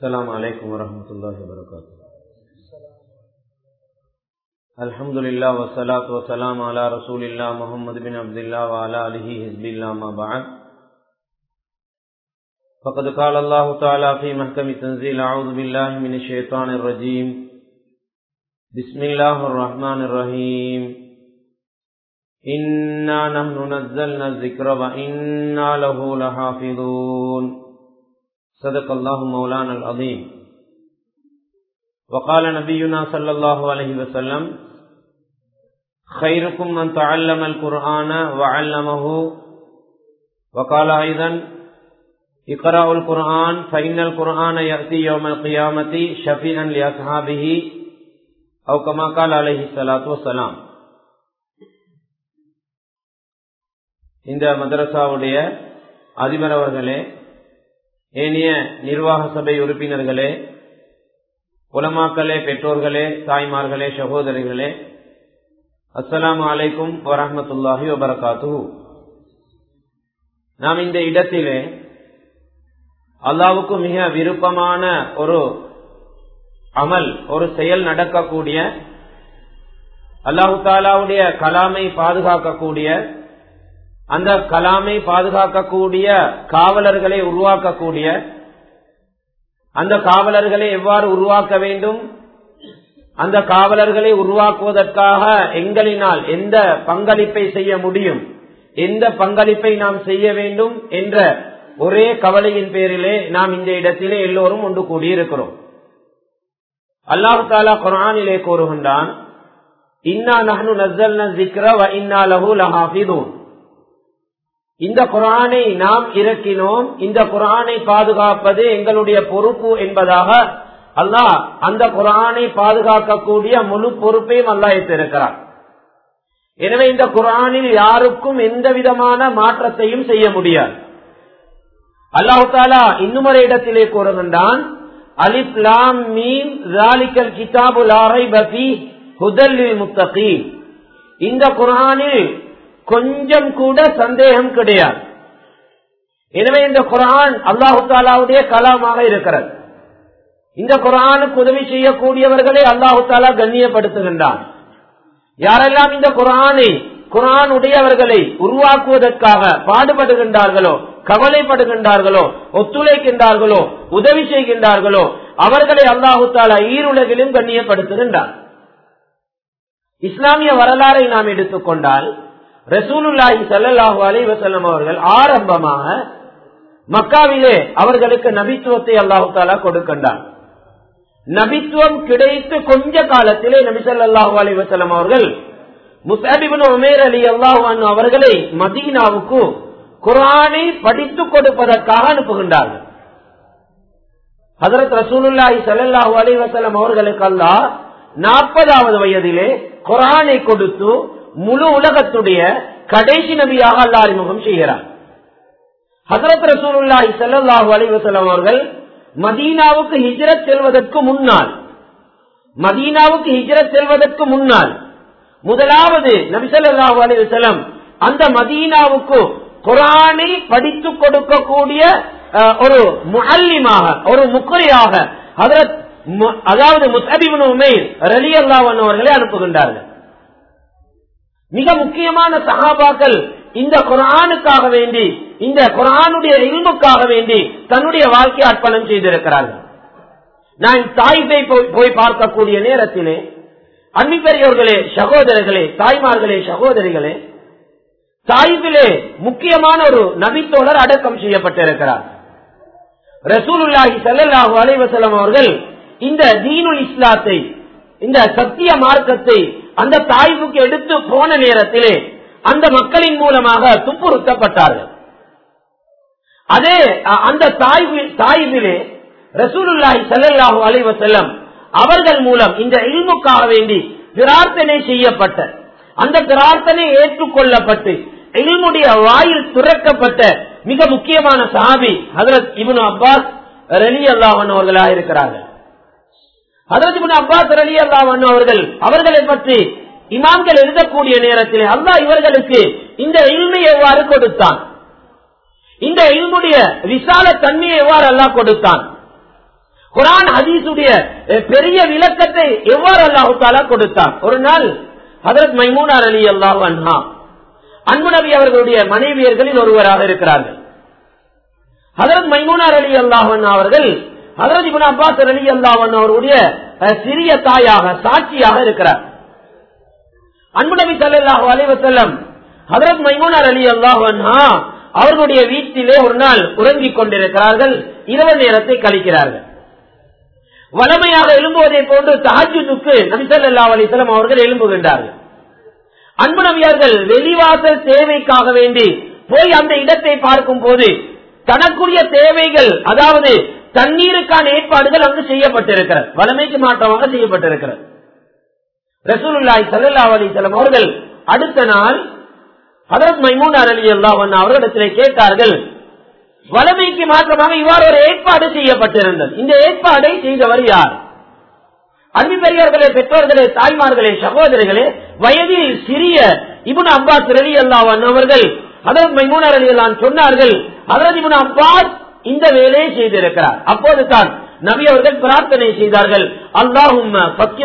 السلام عليكم ورحمة الله وبركاته الحمد لله والصلاة والسلام على رسول الله محمد بن عبد الله وعلى آله حزب الله ما بعد فقد قال الله تعالى في محكم تنزيل أعوذ بالله من الشيطان الرجيم بسم الله الرحمن الرحيم إنا نحن نزلنا الذكر وإنا له لحافظون صدق الله مولانا العظيم وقال نبينا صلى الله عليه وسلم خيركم من تعلم القرآن وعلمه وقال أيضا اقرأوا القرآن فإن القرآن يأتي يوم القيامة شفيعا لأصحابه أو كما قال عليه الصلاة والسلام இந்த மதரசாவுடைய அதிபர் அவர்களே ஏனைய நிர்வாக சபை உறுப்பினர்களே உலமாக்களே பெற்றோர்களே தாய்மார்களே சகோதரிகளே அஸ்லாம் அலைக்கும் வரமத்துல்லாஹி வபரகாத்து நாம் இந்த இடத்திலே அல்லாவுக்கு மிக விருப்பமான ஒரு அமல் ஒரு செயல் நடக்கக்கூடிய அல்லாஹு தாலாவுடைய கலாமை பாதுகாக்கக்கூடிய அந்த கலாமை பாதுகாக்கக்கூடிய காவலர்களை உருவாக்கக்கூடிய அந்த காவலர்களை எவ்வாறு உருவாக்க வேண்டும் அந்த காவலர்களை உருவாக்குவதற்காக எங்களினால் எந்த பங்களிப்பை செய்ய முடியும் எந்த பங்களிப்பை நாம் செய்ய வேண்டும் என்ற ஒரே கவலையின் பேரிலே நாம் இந்த இடத்திலே எல்லோரும் ஒன்று கூடியிருக்கிறோம் அல்லாஹு தாலா குரானிலே கூறுகின்றான் இன்னா நஹனு நஸ்ஸல்னா ஸிக்ர வ இன்னா லஹு லஹாஃபிதூன் இந்த குரானை நாம் இறக்கினோம் இந்த குரானை பாதுகாப்பது எங்களுடைய பொறுப்பு என்பதாக அல்லாஹ் அந்த குரானை பாதுகாக்கக்கூடிய முழு பொறுப்பையும் அல்லாஹ் எடுத்திருக்கிறார் எனவே இந்த குரானில் யாருக்கும் எந்த விதமான மாற்றத்தையும் செய்ய முடியாது அல்லாஹு தாலா இன்னும் ஒரு இடத்திலே கூறுகின்றான் அலிப் லாம் மீன் ஜாலிக்கல் கிதாபு லாரை பசி ஹுதல்லில் முத்தகி இந்த குரானில் கொஞ்சம் கூட சந்தேகம் கிடையாது எனவே இந்த குரான் அல்லாஹு தாலாவுடைய கலாமாக இருக்கிறது இந்த குரானுக்கு உதவி செய்யக்கூடியவர்களை அல்லாஹு தாலா கண்ணியப்படுத்துகின்றான் யாரெல்லாம் இந்த குரானை குரான் உடையவர்களை உருவாக்குவதற்காக பாடுபடுகின்றார்களோ கவலைப்படுகின்றார்களோ ஒத்துழைக்கின்றார்களோ உதவி செய்கின்றார்களோ அவர்களை அல்லாஹு தாலா ஈருலகிலும் கண்ணியப்படுத்துகின்றார் இஸ்லாமிய வரலாறை நாம் எடுத்துக்கொண்டால் ரசூலுல்லாஹி சல்லாஹூ அலி வசல்லம் அவர்கள் ஆரம்பமாக மக்காவிலே அவர்களுக்கு நபித்துவத்தை அல்லாஹு தாலா கொடுக்கின்றார் நபித்துவம் கிடைத்து கொஞ்ச காலத்திலே நபி சொல்லாஹூ அலி வசல்லம் அவர்கள் முசாபிபின் உமேர் அலி அல்லாஹு அவர்களை மதீனாவுக்கு குரானை படித்துக் கொடுப்பதற்காக அனுப்புகின்றார்கள் ஹசரத் ரசூலுல்லாஹி சல்லாஹூ அலி வசல்லம் அவர்களுக்கு அல்லா நாற்பதாவது வயதிலே குரானை கொடுத்து முழு உலகத்துடைய கடைசி நபியாக அல்லா அறிமுகம் செய்கிறார் ஹசரத் ரசூலுல்லாஹி சல்லாஹூ அலிவசலம் அவர்கள் மதீனாவுக்கு ஹிஜரத் செல்வதற்கு முன்னால் மதீனாவுக்கு ஹிஜரத் செல்வதற்கு முன்னால் முதலாவது நபிசல்லாஹூ அலிவசலம் அந்த மதீனாவுக்கு குரானை படித்துக் கொடுக்கக்கூடிய ஒரு முல்லிமாக ஒரு முக்கரியாக ஹசரத் அதாவது முசபிபின் உமேர் ரலி அல்லாவன் அவர்களை அனுப்புகின்றார்கள் மிக முக்கியமான சகாபாக்கள் இந்த குரானுக்காக வேண்டி இந்த குரானுடைய இல்முக்காக வேண்டி தன்னுடைய வாழ்க்கையை அர்ப்பணம் செய்திருக்கிறார்கள் நான் தாய்ப்பை போய் பார்க்கக்கூடிய நேரத்திலே அன்பிப்பெரியவர்களே சகோதரர்களே தாய்மார்களே சகோதரிகளே தாய்பிலே முக்கியமான ஒரு நபித்தோழர் அடக்கம் செய்யப்பட்டிருக்கிறார் ரசூலுல்லாஹி சல்லாஹூ அலைவசலம் அவர்கள் இந்த தீனுல் இஸ்லாத்தை இந்த சத்திய மார்க்கத்தை அந்த தாய்வுக்கு எடுத்து போன நேரத்திலே அந்த மக்களின் மூலமாக துப்புறுத்தப்பட்டார்கள் அதே அந்த தாய்விலே ரசூலுல்லாஹி சல்லாஹூ அலைவசல்லம் அவர்கள் மூலம் இந்த இல்முக்காக வேண்டி பிரார்த்தனை செய்யப்பட்ட அந்த பிரார்த்தனை ஏற்றுக்கொள்ளப்பட்டு இல்முடைய வாயில் துறக்கப்பட்ட மிக முக்கியமான சாபி ஹதரத் இபுன் அப்பாஸ் ரலி அல்லாஹன் அவர்களாக இருக்கிறார்கள் ஹதரத் இபுன் அப்பாஸ் ரலி அல்லாஹன் அவர்கள் அவர்களை பற்றி இமாம்கள் எழுதக்கூடிய நேரத்தில் அல்லாஹ் இவர்களுக்கு இந்த இல்மை எவ்வாறு கொடுத்தான் இந்த இல்முடைய விசால தன்மையை எவ்வாறு அல்லாஹ் கொடுத்தான் குரான் ஹதீஸுடைய அஹ், பெரிய விளக்கத்தை எவ்வாறு அல்லாஹு தாலா கொடுத்தார் ஒரு நாள் ஹதரத் மைமூனார் அலி அல்லாஹ் அன்ஹா அன்பு நபி அவர்களுடைய மனைவியர்களில் ஒருவராக இருக்கிறார்கள் ஹதரத் மைமூனார் அலி அல்லாஹன் அவர்கள் ஹதரத் இபுன் அப்பாஸ் அலி அல்லாஹன் அவருடைய அஹ், சிறிய தாயாக சாட்சியாக இருக்கிறார் அன்பு நபி ஸல்லல்லாஹு அலைஹி வஸல்லம் ஹதரத் மைமூனார் அலி அல்லாஹன்ஹா அவர்களுடைய வீட்டிலே ஒரு நாள் உறங்கிக் கொண்டிருக்கிறார்கள் இரவு நேரத்தை கழிக்கிறார்கள் வளமையாக எழும்புவதை போன்று தஹஜுக்கு நபி ஸல்லல்லாஹு அலைஹி வஸல்லம் அவர்கள் எழும்புகின்றார்கள் அன்பு நபியார்கள் வெளிவாசல் தேவைக்காக வேண்டி போய் அந்த இடத்தை பார்க்கும் போது தனக்குரிய தேவைகள் அதாவது தண்ணீருக்கான ஏற்பாடுகள் அங்கு செய்யப்பட்டிருக்கிறது வளமைக்கு மாற்றமாக செய்யப்பட்டிருக்கிறது ரசூலுல்லாஹி ஸல்லல்லாஹு அலைஹி வஸல்லம் அவர்கள் அடுத்த நாள் ஹதரத் மைமூனார் அலி அல்லாஹ் அவர்களிடத்திலே கேட்டார்கள் வளமைக்கு மாற்றமாக இவ்வாறு ஒரு ஏற்பாடு செய்யப்பட்டிருந்தது இந்த ஏற்பாடை செய்தவர் யார் அன்பு பெரியவர்களே பெற்றோர்களே தாய்மார்களே சகோதரிகளே வயதில் சிறிய இபுன் அப்பாஸ் ரலி அல்லாவன் அவர்கள் அதற்கு மைமூனர் அலி அல்லான் சொன்னார்கள் அதற்கு இபுன் அப்பாஸ் இந்த வேலையை செய்திருக்கிறார் அப்போது தான் நபி அவர்கள் பிரார்த்தனை செய்தார்கள் அல்லாஹும்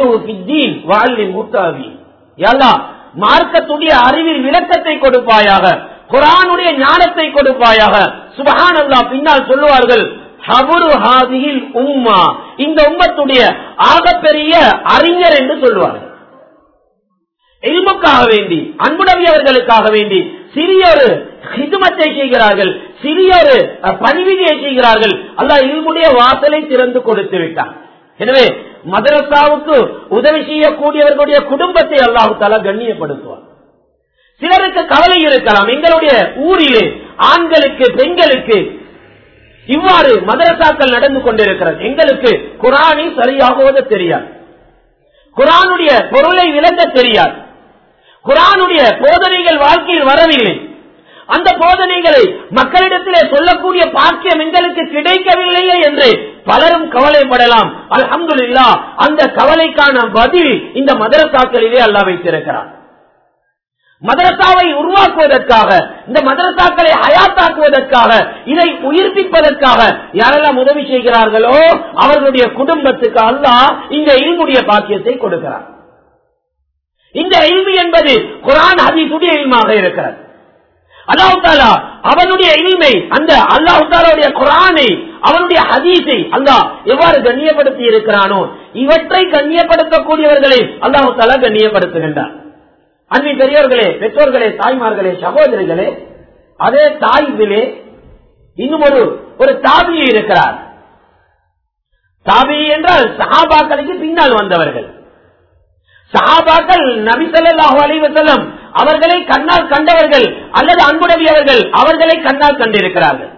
மார்க்கத்துடைய அறிவில் விளக்கத்தை கொடுப்பாயாக குரானுடைய ஞானத்தை கொடுப்பாயாக சுபஹான் அல்லா பின்னால் சொல்லுவார்கள் ஹபுரு ஹாதியில் உம்மா இந்த உம்மத்துடைய ஆகப்பெரிய அறிஞர் என்று சொல்லுவார்கள் எல்முக்காக வேண்டி அன்புடவி அவர்களுக்காக வேண்டி சிறிய ஒரு ஹிதுமத்தை செய்கிறார்கள் சிறிய ஒரு அஹ், பணிவிதியை செய்கிறார்கள் அல்லாஹ் இல்முடைய வாசலை திறந்து கொடுத்து விட்டார் எனவே மதரசாவுக்கு உதவி செய்யக்கூடியவர்களுடைய குடும்பத்தை அல்லாஹு தாலா கண்ணியப்படுத்துவார் சிலருக்கு கவலை இருக்கலாம் எங்களுடைய ஊரிலே ஆண்களுக்கு பெண்களுக்கு இவ்வாறு மதரசாக்கள் நடந்து கொண்டிருக்கிறது எங்களுக்கு குரானை சரியாக ஓத தெரியாது குரானுடைய பொருளை விளங்க தெரியாது குரானுடைய போதனைகள் வாழ்க்கையில் வரவில்லை அந்த போதனைகளை மக்களிடத்திலே சொல்லக்கூடிய பாக்கியம் எங்களுக்கு கிடைக்கவில்லையே என்று பலரும் கவலைப்படலாம் அல்ஹம்துலில்லா அந்த கவலைக்கான பதில் இந்த மதரசாக்களிலே அல்லா வைத்திருக்கிறார் மதரசாவை உருவாக்குவதற்காக இந்த மதரசாக்களை ஹயாத்தாக்குவதற்காக இதை உயிர்ப்பிப்பதற்காக யாரெல்லாம் உதவி செய்கிறார்களோ அவர்களுடைய குடும்பத்துக்கு அல்லாஹ் இந்த இல்முடைய பாக்கியத்தை கொடுக்கிறார் இந்த இல்மு என்பது குரான் ஹதீசுடைய இல்மாக இருக்கிறது அல்லாஹு தாலா அவனுடைய இனிமை அந்த அல்லாஹு தாலாவுடைய குரானை அவனுடைய ஹதீஸை அல்லாஹ் எவ்வாறு கண்ணியப்படுத்தி இருக்கிறானோ இவற்றை கண்ணியப்படுத்தக்கூடியவர்களை அல்லாஹு தாலா கண்ணியப்படுத்துகின்றார் அன்பின் பெரியவர்களே பெற்றோர்களே தாய்மார்களே சகோதரிகளே அதே தாய்விலே இன்னும் ஒரு ஒரு தாபியை இருக்கிறார் தாபி என்றால் சஹாபாக்களுக்கு பின்னால் வந்தவர்கள் சஹாபாக்கள் நபி ஸல்லல்லாஹு அலைஹி வஸல்லம் அவர்களை கண்ணால் கண்டவர்கள் அல்லது அன்புடவி அவர்கள் அவர்களை கண்ணால் கண்டிருக்கிறார்கள்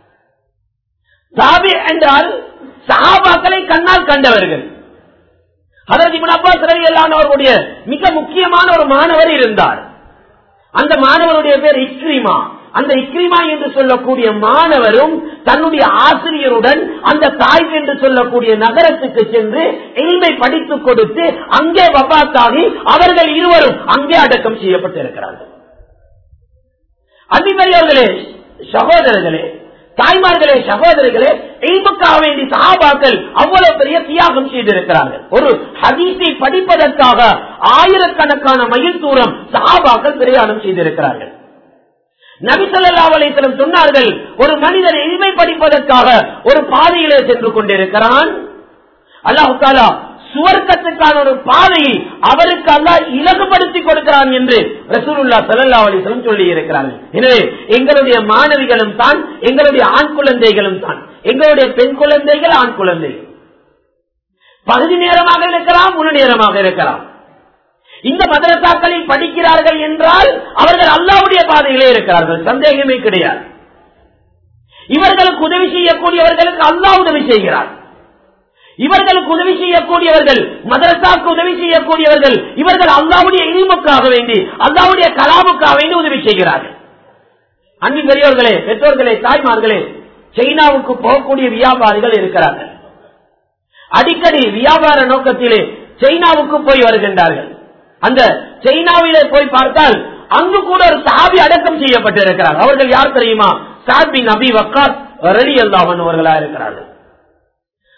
தாபி என்றால் சஹாபாக்களை கண்ணால் கண்டவர்கள் அதற்கு இப்னு அப்பாஸ் ரலியல்லாஹு அவர்களுடைய மிக முக்கியமான ஒரு மாணவர் இருந்தார் அந்த மாணவருடைய பேர் இக்ரிமா அந்த இக்ரிமா என்று சொல்லக்கூடிய மாணவரும் தன்னுடைய ஆசிரியருடன் அந்த தாய் என்று சொல்லக்கூடிய நகரத்துக்கு சென்று எளிமை படித்துக் கொடுத்து அங்கே வபாத்தாகி அவர்கள் இருவரும் அங்கே அடக்கம் செய்யப்பட்டிருக்கிறார்கள் அதிபரியர்களே சகோதரர்களே தாய்மார்களே சகோதரிகளே எய்முக்காக வேண்டி சகாபாக்கள் அவ்வளவு பெரிய தியாகம் செய்திருக்கிறார்கள் ஒரு ஹதீஸை படிப்பதற்காக ஆயிரக்கணக்கான மைல் தூரம் சகாபாக்கள் பிரயாணம் செய்திருக்கிறார்கள் நபிசல்லா அலைத்தலம் சொன்னார்கள் ஒரு மனிதன் எளிமை படிப்பதற்காக ஒரு பாதையிலே சென்று கொண்டிருக்கிறான் அல்லாஹு தாலா சுவர்க்கத்துக்கான ஒரு பாதையை அவருக்கு அல்லா இலகுபடுத்தி கொடுக்கிறான் என்று ரசூலுல்லா சல்லா அலிஸ்லம் சொல்லி இருக்கிறார்கள் எனவே எங்களுடைய மாணவிகளும் தான் எங்களுடைய ஆண் குழந்தைகளும் தான் எங்களுடைய பெண் குழந்தைகள் ஆண் குழந்தைகள் பகுதி நேரமாக இருக்கலாம் முழு நேரமாக இருக்கலாம் இந்த மதரசாக்களில் படிக்கிறார்கள் என்றால் அவர்கள் அல்லாவுடைய பாதையிலே இருக்கிறார்கள் சந்தேகமே கிடையாது இவர்களுக்கு உதவி செய்யக்கூடியவர்களுக்கு அல்லாஹ் உதவி செய்கிறார் இவர்களுக்கு உதவி செய்யக்கூடியவர்கள் மதரசாக்கு உதவி செய்யக்கூடியவர்கள் இவர்கள் அல்லாவுடைய இனிமுக்காக வேண்டி அல்லாவுடைய கலாமுக்காக வேண்டி உதவி செய்கிறார்கள் அன்பின் பெரியவர்களே பெற்றோர்களே தாய்மார்களே சைனாவுக்கு போகக்கூடிய வியாபாரிகள் இருக்கிறார்கள் அடிக்கடி வியாபார நோக்கத்திலே சைனாவுக்கு போய் வருகின்றார்கள் அந்த சைனாவிலே போய் பார்த்தால் அங்கு கூட ஒரு சாபி அடக்கம் செய்யப்பட்டிருக்கிறார் அவர்கள் யார் தெரியுமா சாபி நபி வக்காஸ் ரலி அல்லாஹன் அவர்களா இருக்கிறார்கள்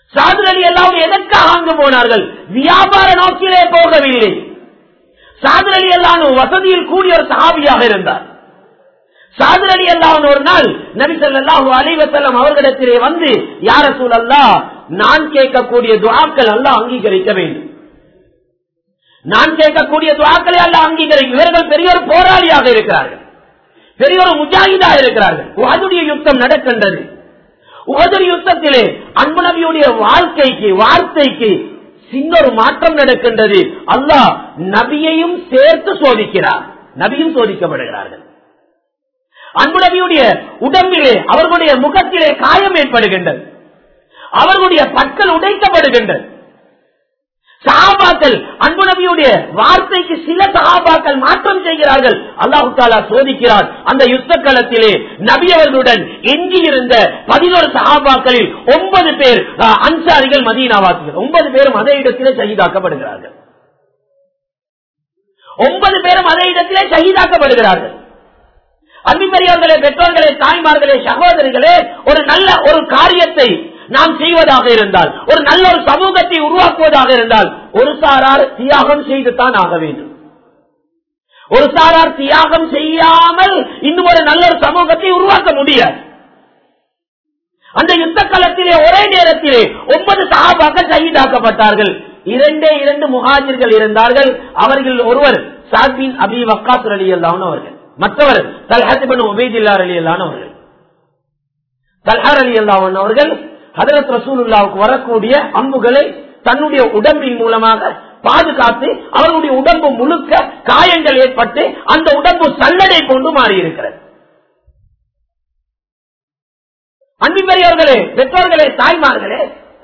சாதுர் அலி அல்லாவும் எதற்காக அங்கு போனார்கள் வியாபார நோக்கிலே போகவில்லை சாதுர் அலி அல்லாவும் வசதியில் கூடிய ஒரு சஹாபியாக இருந்தார் சாதுர் அலி அல்லாவும் ஒரு நாள் நபி ஸல்லல்லாஹு அலைஹி வஸல்லம் அவர்களிடத்திலே வந்து யார சூழல்லா நான் கேட்கக்கூடிய துஆக்கள் அல்லாஹ் அங்கீகரிக்க வேண்டும் நான் கேட்கக்கூடிய துவாக்களை அல்ல அங்கீகரிக்கும் இவர்கள் பெரிய ஒரு போராளியாக இருக்கிறார்கள் பெரிய ஒரு முஜாஹிதா இருக்கிறார்கள் உகதுடைய யுத்தம் நடக்கின்றது உகதுடைய யுத்தத்திலே அன்பு நபியுடைய வாழ்க்கைக்கு வார்த்தைக்கு சின்ன ஒரு மாற்றம் நடக்கின்றது அல்லாஹ் நபியையும் சேர்த்து சோதிக்கிறார் நபியும் சோதிக்கப்படுகிறார்கள் அன்பு நபியுடைய உடம்பிலே அவர்களுடைய முகத்திலே காயம் ஏற்படுகின்றது அவர்களுடைய பற்கள் உடைக்கப்படுகின்றது சஹாபாக்கள் அன்பு நபியுடைய வார்த்தைக்கு சில சஹாபாக்கள் மாற்றம் செய்கிறார்கள் அல்லாஹு தாலா சோதிக்கிறார் அந்த யுத்த களத்திலே நபி அவர்களுடன் எஞ்சி இருந்த பதினோரு சஹாபாக்களில் ஒன்பது பேர் அஹ், அன்சாரிகள் மதீனாவாசிகள் ஒன்பது பேரும் அதே இடத்திலே சகிதாக்கப்படுகிறார்கள் ஒன்பது பேரும் அதே இடத்திலே சகிதாக்கப்படுகிறார்கள் அன்பிப்பெரியவர்களே பெற்றோர்களே தாய்மார்களே சகோதரிகளே ஒரு நல்ல ஒரு காரியத்தை நாம் செய்வதாக இருந்தால் ஒரு நல்ல ஒரு சமூகத்தை உருவாக்குவதாக இருந்தால் ஒரு சாரார் தியாகம் செய்துதான் ஆக வேண்டும் ஒரு சாரார் தியாகம் செய்யாமல் இன்னும் ஒரு நல்ல ஒரு சமூகத்தை உருவாக்க முடியாது அந்த யுத்த களத்திலே ஒரே நேரத்திலே ஒன்பது சகாபாக்கள் சகிதாக்கப்பட்டார்கள் இரண்டே இரண்டு முகாஜிர்கள் இருந்தார்கள் அவர்கள் ஒருவர் சாத்பின் அபி வக்காஸ் அலி அல்லான் அவர்கள் மற்றவர் தல்ஹத்திபன் உபேதில்லார் அலி அல்லான் அவர்கள் தல்ஹார் அலி அல்லாவன் அவர்கள் ஹதரத் ரசூலுல்லாவுக்கு வரக்கூடிய அம்புகளை தன்னுடைய உடம்பின் மூலமாக பாதுகாத்து அவர்களுடைய உடம்பு முழுக்க காயங்கள் ஏற்பட்டு அந்த உடம்பு சல்லடை கொண்டு மாறி இருக்கிறது அன்பிப்பெரியவர்களே பெற்றோர்களே தாய்மார்களே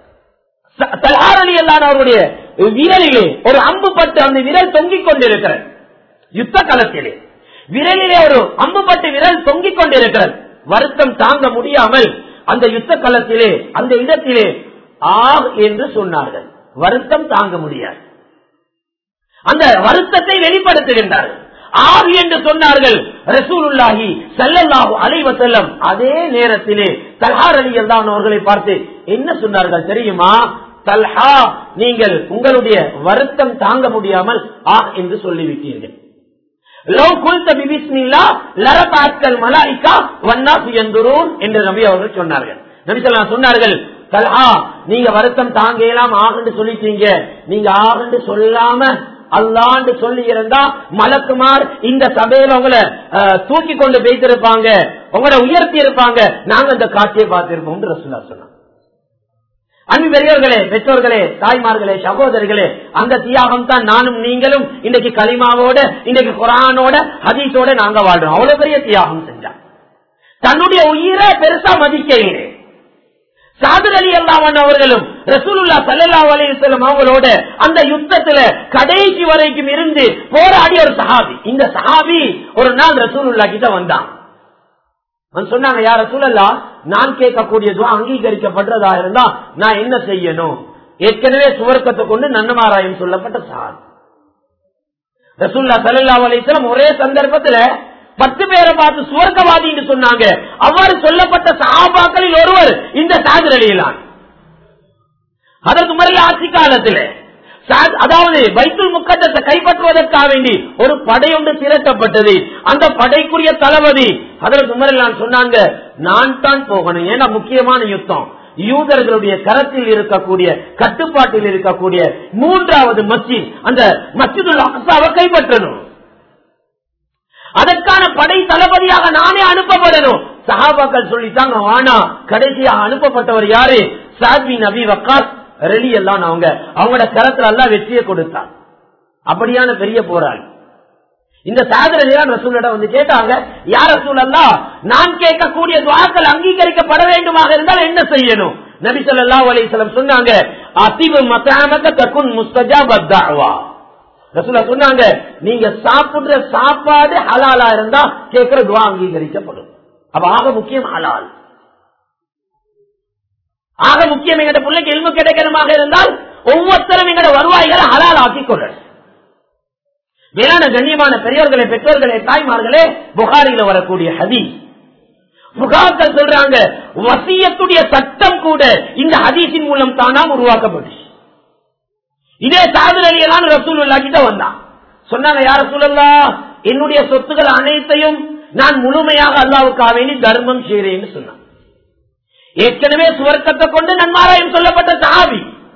தலாரணி அல்லாத அவருடைய விரலிலே ஒரு அம்பு பட்டு அந்த விரல் தொங்கிக் கொண்டிருக்கிறது யுத்த களத்திலே விரலிலே ஒரு அம்பு பட்டு விரல் தொங்கிக் கொண்டிருக்கிறது வருத்தம் தாங்க முடியாமல் அந்த யுத்த களத்திலே அந்த இடத்திலே ஆ என்று சொன்னார்கள் வருத்தம் தாங்க முடியாது அந்த வருத்தத்தை வெளிப்படுத்துகின்றார்கள் ஆறு என்று சொன்னார்கள் ரசூலுல்லாஹி சல்லல்லாஹு அலைவ செல்லம் அதே நேரத்திலே தல்ஹார் அலி அல்லான் அவர்களை பார்த்து என்ன சொன்னார்கள் தெரியுமா தல்ஹா நீங்கள் உங்களுடைய வருத்தம் தாங்க முடியாமல் ஆ என்று சொல்லிவிட்டீர்கள் லவ் குல்த பிபிஸ்மில்லா லரபாத்கல் மலாய்க்கா வன்னாசு எந்துரூன் என்று நபி அவர்கள் சொன்னார்கள் நபி சொல்லலாம் சொன்னார்கள் தல்ஹா நீங்க வருத்தம் தாங்க இயலாம் ஆகுன்னு சொல்லிட்டீங்க நீங்க ஆகுன்னு சொல்லாம அல்லாண்டு சொல்லி இருந்தா மலக்குமார் இந்த சபையில உங்களை அஹ், தூக்கி கொண்டு வைத்திருப்பாங்க உங்களை உயர்த்தி இருப்பாங்க நாங்க அந்த காட்சியை பார்த்திருப்போம் ரசுல்லா சொன்னாங்க அன்பு பெரியவர்களே பெற்றோர்களே தாய்மார்களே சகோதரிகளே அந்த தியாகம் தான் நானும் நீங்களும் இன்னைக்கு களிமாவோட இன்னைக்கு குரானோட ஹதீஸோட நாங்க வாழ்றோம் அவ்வளவு பெரிய தியாகம் செஞ்சாங்க தன்னுடைய உயிரை பெருசா மதிக்கையிலே சாதர் அலி அல்லாவன் அவர்களும் ரசூலுல்லா சல்லா அலிசல்லம் அவங்களோட அந்த யுத்தத்துல கடைசி வரைக்கும் இருந்து போராடிய ஒரு சஹாபி இந்த சஹாபி ஒரு நாள் ரசூலுல்லா கிட்ட வந்தான் அவன் சொன்னாங்க யார சூழல்லா நான் கேட்கக்கூடிய துவா அங்கீகரிக்கப்படுறதா இருந்தா நான் என்ன செய்யணும் ஏற்கனவே சுவர்க்கத்தை கொண்டு நன்னமாராயம் சொல்லப்பட்ட சார் ரசூல்லா சல்லா அலிஸ்லாம் ஒரே சந்தர்ப்பத்துல பத்து பேரை பார்த்து சுவர்க்கவாதி என்று சொன்னாங்க அவ்வாறு சொல்லப்பட்ட சஹாபாக்களில் ஒருவர் இந்த சாதர் அலியலான் அதற்கு முறையில் ஆட்சி காலத்தில் சா- அதாவது பைத்துல் முக்கட்டத்தை கைப்பற்றுவதற்காக வேண்டி ஒரு படை ஒன்று திரட்டப்பட்டது அந்த படைக்குரிய தளபதி அதற்கு முறையில் சொன்னாங்க நான் தான் போகணும் ஏன்னா முக்கியமான யுத்தம் யூதர்களுடைய கரத்தில் இருக்கக்கூடிய கட்டுப்பாட்டில் இருக்கக்கூடிய மூன்றாவது மஸ்ஜித் அந்த மஸ்ஜிதுல் அக்சாவை கைப்பற்றணும் அதற்கான படை தளபதியாக நானே அனுப்பப்படணும் சஹாபாக்கள் சொல்லிட்டாங்க வானா கடைசியாக அனுப்பப்பட்டவர் யாரு சாத்வி நபி வக்காஸ் ரெலி எல்லாம் அவங்க அவங்களோட கரத்துல எல்லாம் வெற்றியை கொடுத்தாங்க அப்படியான பெரிய போராளி இந்த சாதனைதான் ரசூலிடம் வந்து கேட்டாங்க யார் ரசூலல்லா நான் கேட்கக்கூடிய துவாக்கள் அங்கீகரிக்கப்பட வேண்டுமாக இருந்தால் என்ன செய்யணும் நபி ஸல்லல்லாஹு அலைஹி வஸல்லம் சொன்னாங்க அதிபு மதாமக தகுன் முஸ்தஜாப தஅவா ரசூலா சொன்னாங்க நீங்க சாப்பிடுற சாப்பாடு ஹலாலா இருந்தா கேட்கிற துவா அங்கீகரிக்கப்படும் அப்ப ஆக முக்கியம் ஹலால் ஆக முக்கியம் எங்கட பிள்ளைக்கு எலும்பு கிடைக்கணுமாக இருந்தால் ஒவ்வொருத்தரும் எங்கட வருவாய்களை ஹலால் ஆக்கிக் கொள்ளணும் மேலான கண்ணியமான பெரியவர்களே பெற்றோர்களே தாய்மார்களே புகாரில வரக்கூடிய ஹதீஸ் முகாக்கள் சொல்றாங்க வசியத்துடைய சட்டம் கூட இந்த ஹதீஸின் மூலம் தானா உருவாக்கப்பட்டுச்சு இதே சாதர் அலியெல்லாம் ரசூலுல்லா கிட்ட வந்தான் சொன்னாங்க யார சொல்லலா என்னுடைய சொத்துக்கள் அனைத்தையும் நான் முழுமையாக அல்லாவுக்காக வேண்டி தர்மம் செய்கிறேன்னு சொன்னான் ஏற்கனவே சுவர்க்கத்தை கொண்டு நன்மாராயம் சொல்லப்பட்ட சாவி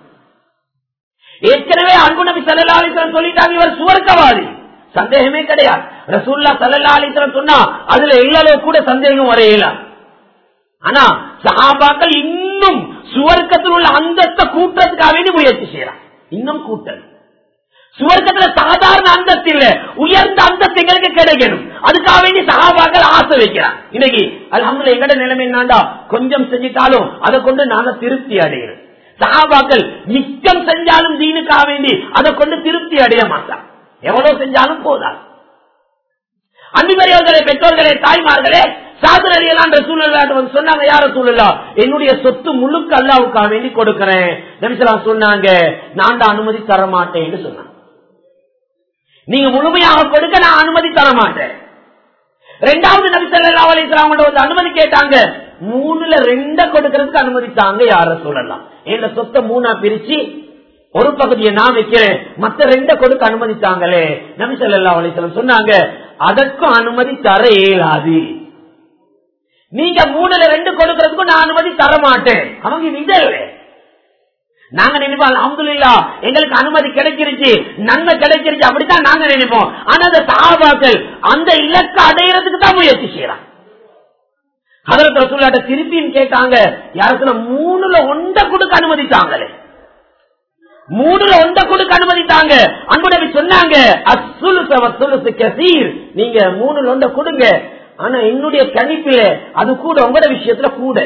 ஏற்கனவே அன்பு நபி சல்லா அலிஸ்லாம் சொல்லிட்டாங்க இவர் சுவர்க்கவாதி சந்தேகமே கிடையாது ரசூல்லா சல்லா அலிஸ்லாம் சொன்னா அதுல எல்லளவு கூட சந்தேகம் வரையல ஆனா சஹாபாக்கள் இன்னும் சுவர்க்கத்தில் உள்ள அந்தஸ்த கூட்டத்துக்காக வேண்டி முயற்சி செய்யறான் இன்னும் கூட்டல் சுவர்க்கத்துல சாதாரண அந்தஸ்து இல்ல உயர்ந்த அந்தஸ்து எங்களுக்கு கிடைக்கணும் அதுக்காக வேண்டி சகாபாக்கள் ஆசை வைக்கிறான் இன்னைக்கு அல்ஹம்துலில்லாஹ் எங்கட நிலைமை என்னண்டா கொஞ்சம் செஞ்சிட்டாலும் அதை கொண்டு நாங்க திருப்தி அடைகிறோம் சகாபாக்கள் மிச்சம் செஞ்சாலும் தீனுக்காக வேண்டி அதை கொண்டு திருப்தி அடைய மாட்டான் எவ்வளவு செஞ்சாலும் போதாது அன்புமரியவர்களே பெற்றோர்களே தாய்மார்களே சாதனையெல்லாம் சூழலாட்டு வந்து சொன்னாங்க யார சூழலா என்னுடைய சொத்து முழுக்க அல்லாவுக்காக வேண்டி கொடுக்கிறேன் நபிசலா சொன்னாங்க நான் தான் அனுமதி தர மாட்டேன்னு சொன்னாங்க நீங்க முழுமையாக கொடுக்க நான் அனுமதி தர மாட்டேன் ரெண்டாவது நபி சொல்லா அலிஸ்லாம் வந்து அனுமதி கேட்டாங்க மூணுல ரெண்ட கொடுக்கறதுக்கு அனுமதித்தாங்க யார சொல்லலாம் என் சொத்தை மூணா பிரிச்சு ஒரு பகுதியை நான் வைக்கிறேன் மத்த ரெண்ட கொடுக்க அனுமதித்தாங்களே நபி சொல்லா அலிஸ்லாம் சொன்னாங்க அதற்கும் அனுமதி தர இயலாது நீங்க மூணுல ரெண்டு கொடுக்கறதுக்கும் நான் அனுமதி தர மாட்டேன் அவங்க விதவே நாங்க நினைப்போம் அல்ஹம்துலில்லா எங்களுக்கு அனுமதி கிடைச்சிருச்சு நன்மை கிடைச்சிருச்சு அப்படித்தான் நாங்க நினைப்போம் ஆனா அந்த சாபாக்கள் அந்த இலக்கை அடையிறதுக்கு தான் முயற்சி செய்யறாங்க அதற்கு ரசூல்லாட்ட திருப்பியும் கேட்டாங்க யாருக்குள்ள மூணுல ஒண்ட கொடுக்க அனுமதித்தாங்களே மூணுல ஒண்ட கொடுக்க அனுமதித்தாங்க அன்புடவி சொன்னாங்க அசுலுசு கசீர் நீங்க மூணுல ஒண்ட கொடுங்க ஆனா என்னுடைய கணிப்பில அது கூட உங்களோட விஷயத்துல கூட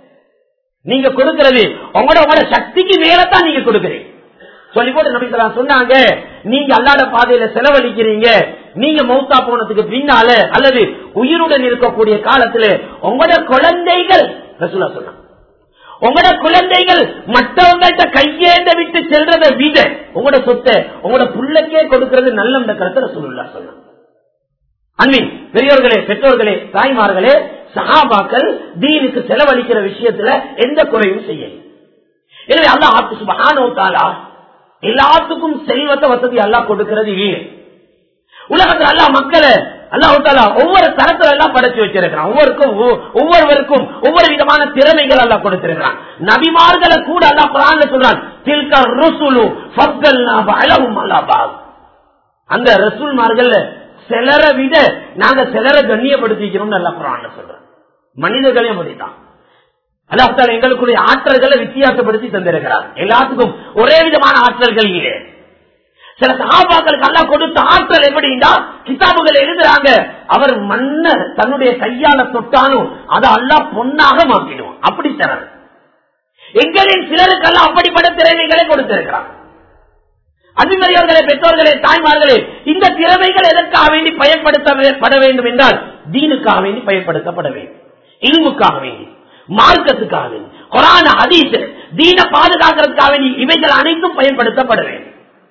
நீங்க கொடுக்கிறது உங்களோட உங்களோட சக்திக்கு மேலத்தான் நீங்க கொடுக்கிறீங்க சொல்லி போட்டு நபிசலா சொன்னாங்க நீங்க அல்லாத பாதையில செலவழிக்கிறீங்க நீங்க மௌத்தா போனதுக்கு பின்னால அல்லது உயிருடன் இருக்கக்கூடிய காலத்துல உங்களோட குழந்தைகள் ரசூலா சொன்னாங்க உங்களோட குழந்தைகள் மற்றவங்கள்ட்ட கையேந்த விட்டு செல்றதை விட உங்களோட சொத்தை உங்களோட புள்ளக்கே கொடுக்கிறது நல்ல கருத்தை ரசூலுல்லா சொன்னாங்க அன்பின் பெரியோர்களே பெற்றோர்களே தாய்மார்களே சகாபாக்கள் தீனுக்கு செலவழிக்கிற விஷயத்துல எந்த குறையும் செய்யல எனவே அல்லாஹ் சுபஹானோ தாலா எல்லாத்துக்கும் செல்வத்தை வசதி அல்லாஹ் கொடுக்கிறது இல்லை உலகத்துல அல்லா மக்களை அல்லாஹு தாலா ஒவ்வொரு தரத்துல எல்லாம் படைச்சு வச்சிருக்கிறான் ஒவ்வொருக்கும் ஒவ்வொருவருக்கும் ஒவ்வொரு விதமான திறமைகள் எல்லாம் கொடுத்திருக்கிறான் நபிமார்களை கூட அல்லா குரான்ல சொல்றான் தில்க ருசுலு ஃபத்தல்னா பலவும் அல்லாஹ் அந்த ரசூல்மார்கள் சிலரை விட நாங்க சிலரை கண்ணியப்படுத்திக்கிறோம் நல்லா குரான் சொல்றோம் மனிதர்களையும் அப்படித்தான் அல்லாஹால எங்களுக்குரிய ஆற்றல்களை வித்தியாசப்படுத்தி தந்திருக்கிறார் எல்லாத்துக்கும் ஒரே விதமான ஆற்றல்கள் இல்லை சில சகாபாக்களுக்கு அல்லா கொடுத்த ஆற்றல் எப்படின்னா கிதாபுகள் எழுதுறாங்க அவர் மண்ண தன்னுடைய கையால தொட்டாலும் அதை அல்லா பொன்னாக மாற்றிடுவோம் அப்படி தராது எங்களின் சிலருக்கெல்லாம் அப்படிப்பட்ட திறமைகளை கொடுத்திருக்கிறார் அன்புமரியவர்களே பெற்றோர்களே தாய்மார்களே இந்த திறமைகள் எதற்காக வேண்டி பயன்படுத்தப்பட வேண்டும் என்றால் தீனுக்காக வேண்டி பயன்படுத்தப்பட வேண்டும் இல்முக்காக வேண்டி மார்க்கத்துக்காக வேண்டி கொரான அதீச தீன பாதுகாக்கிறதுக்காக வேண்டி இவைகள் அனைத்தும் பயன்படுத்தப்பட வேண்டும்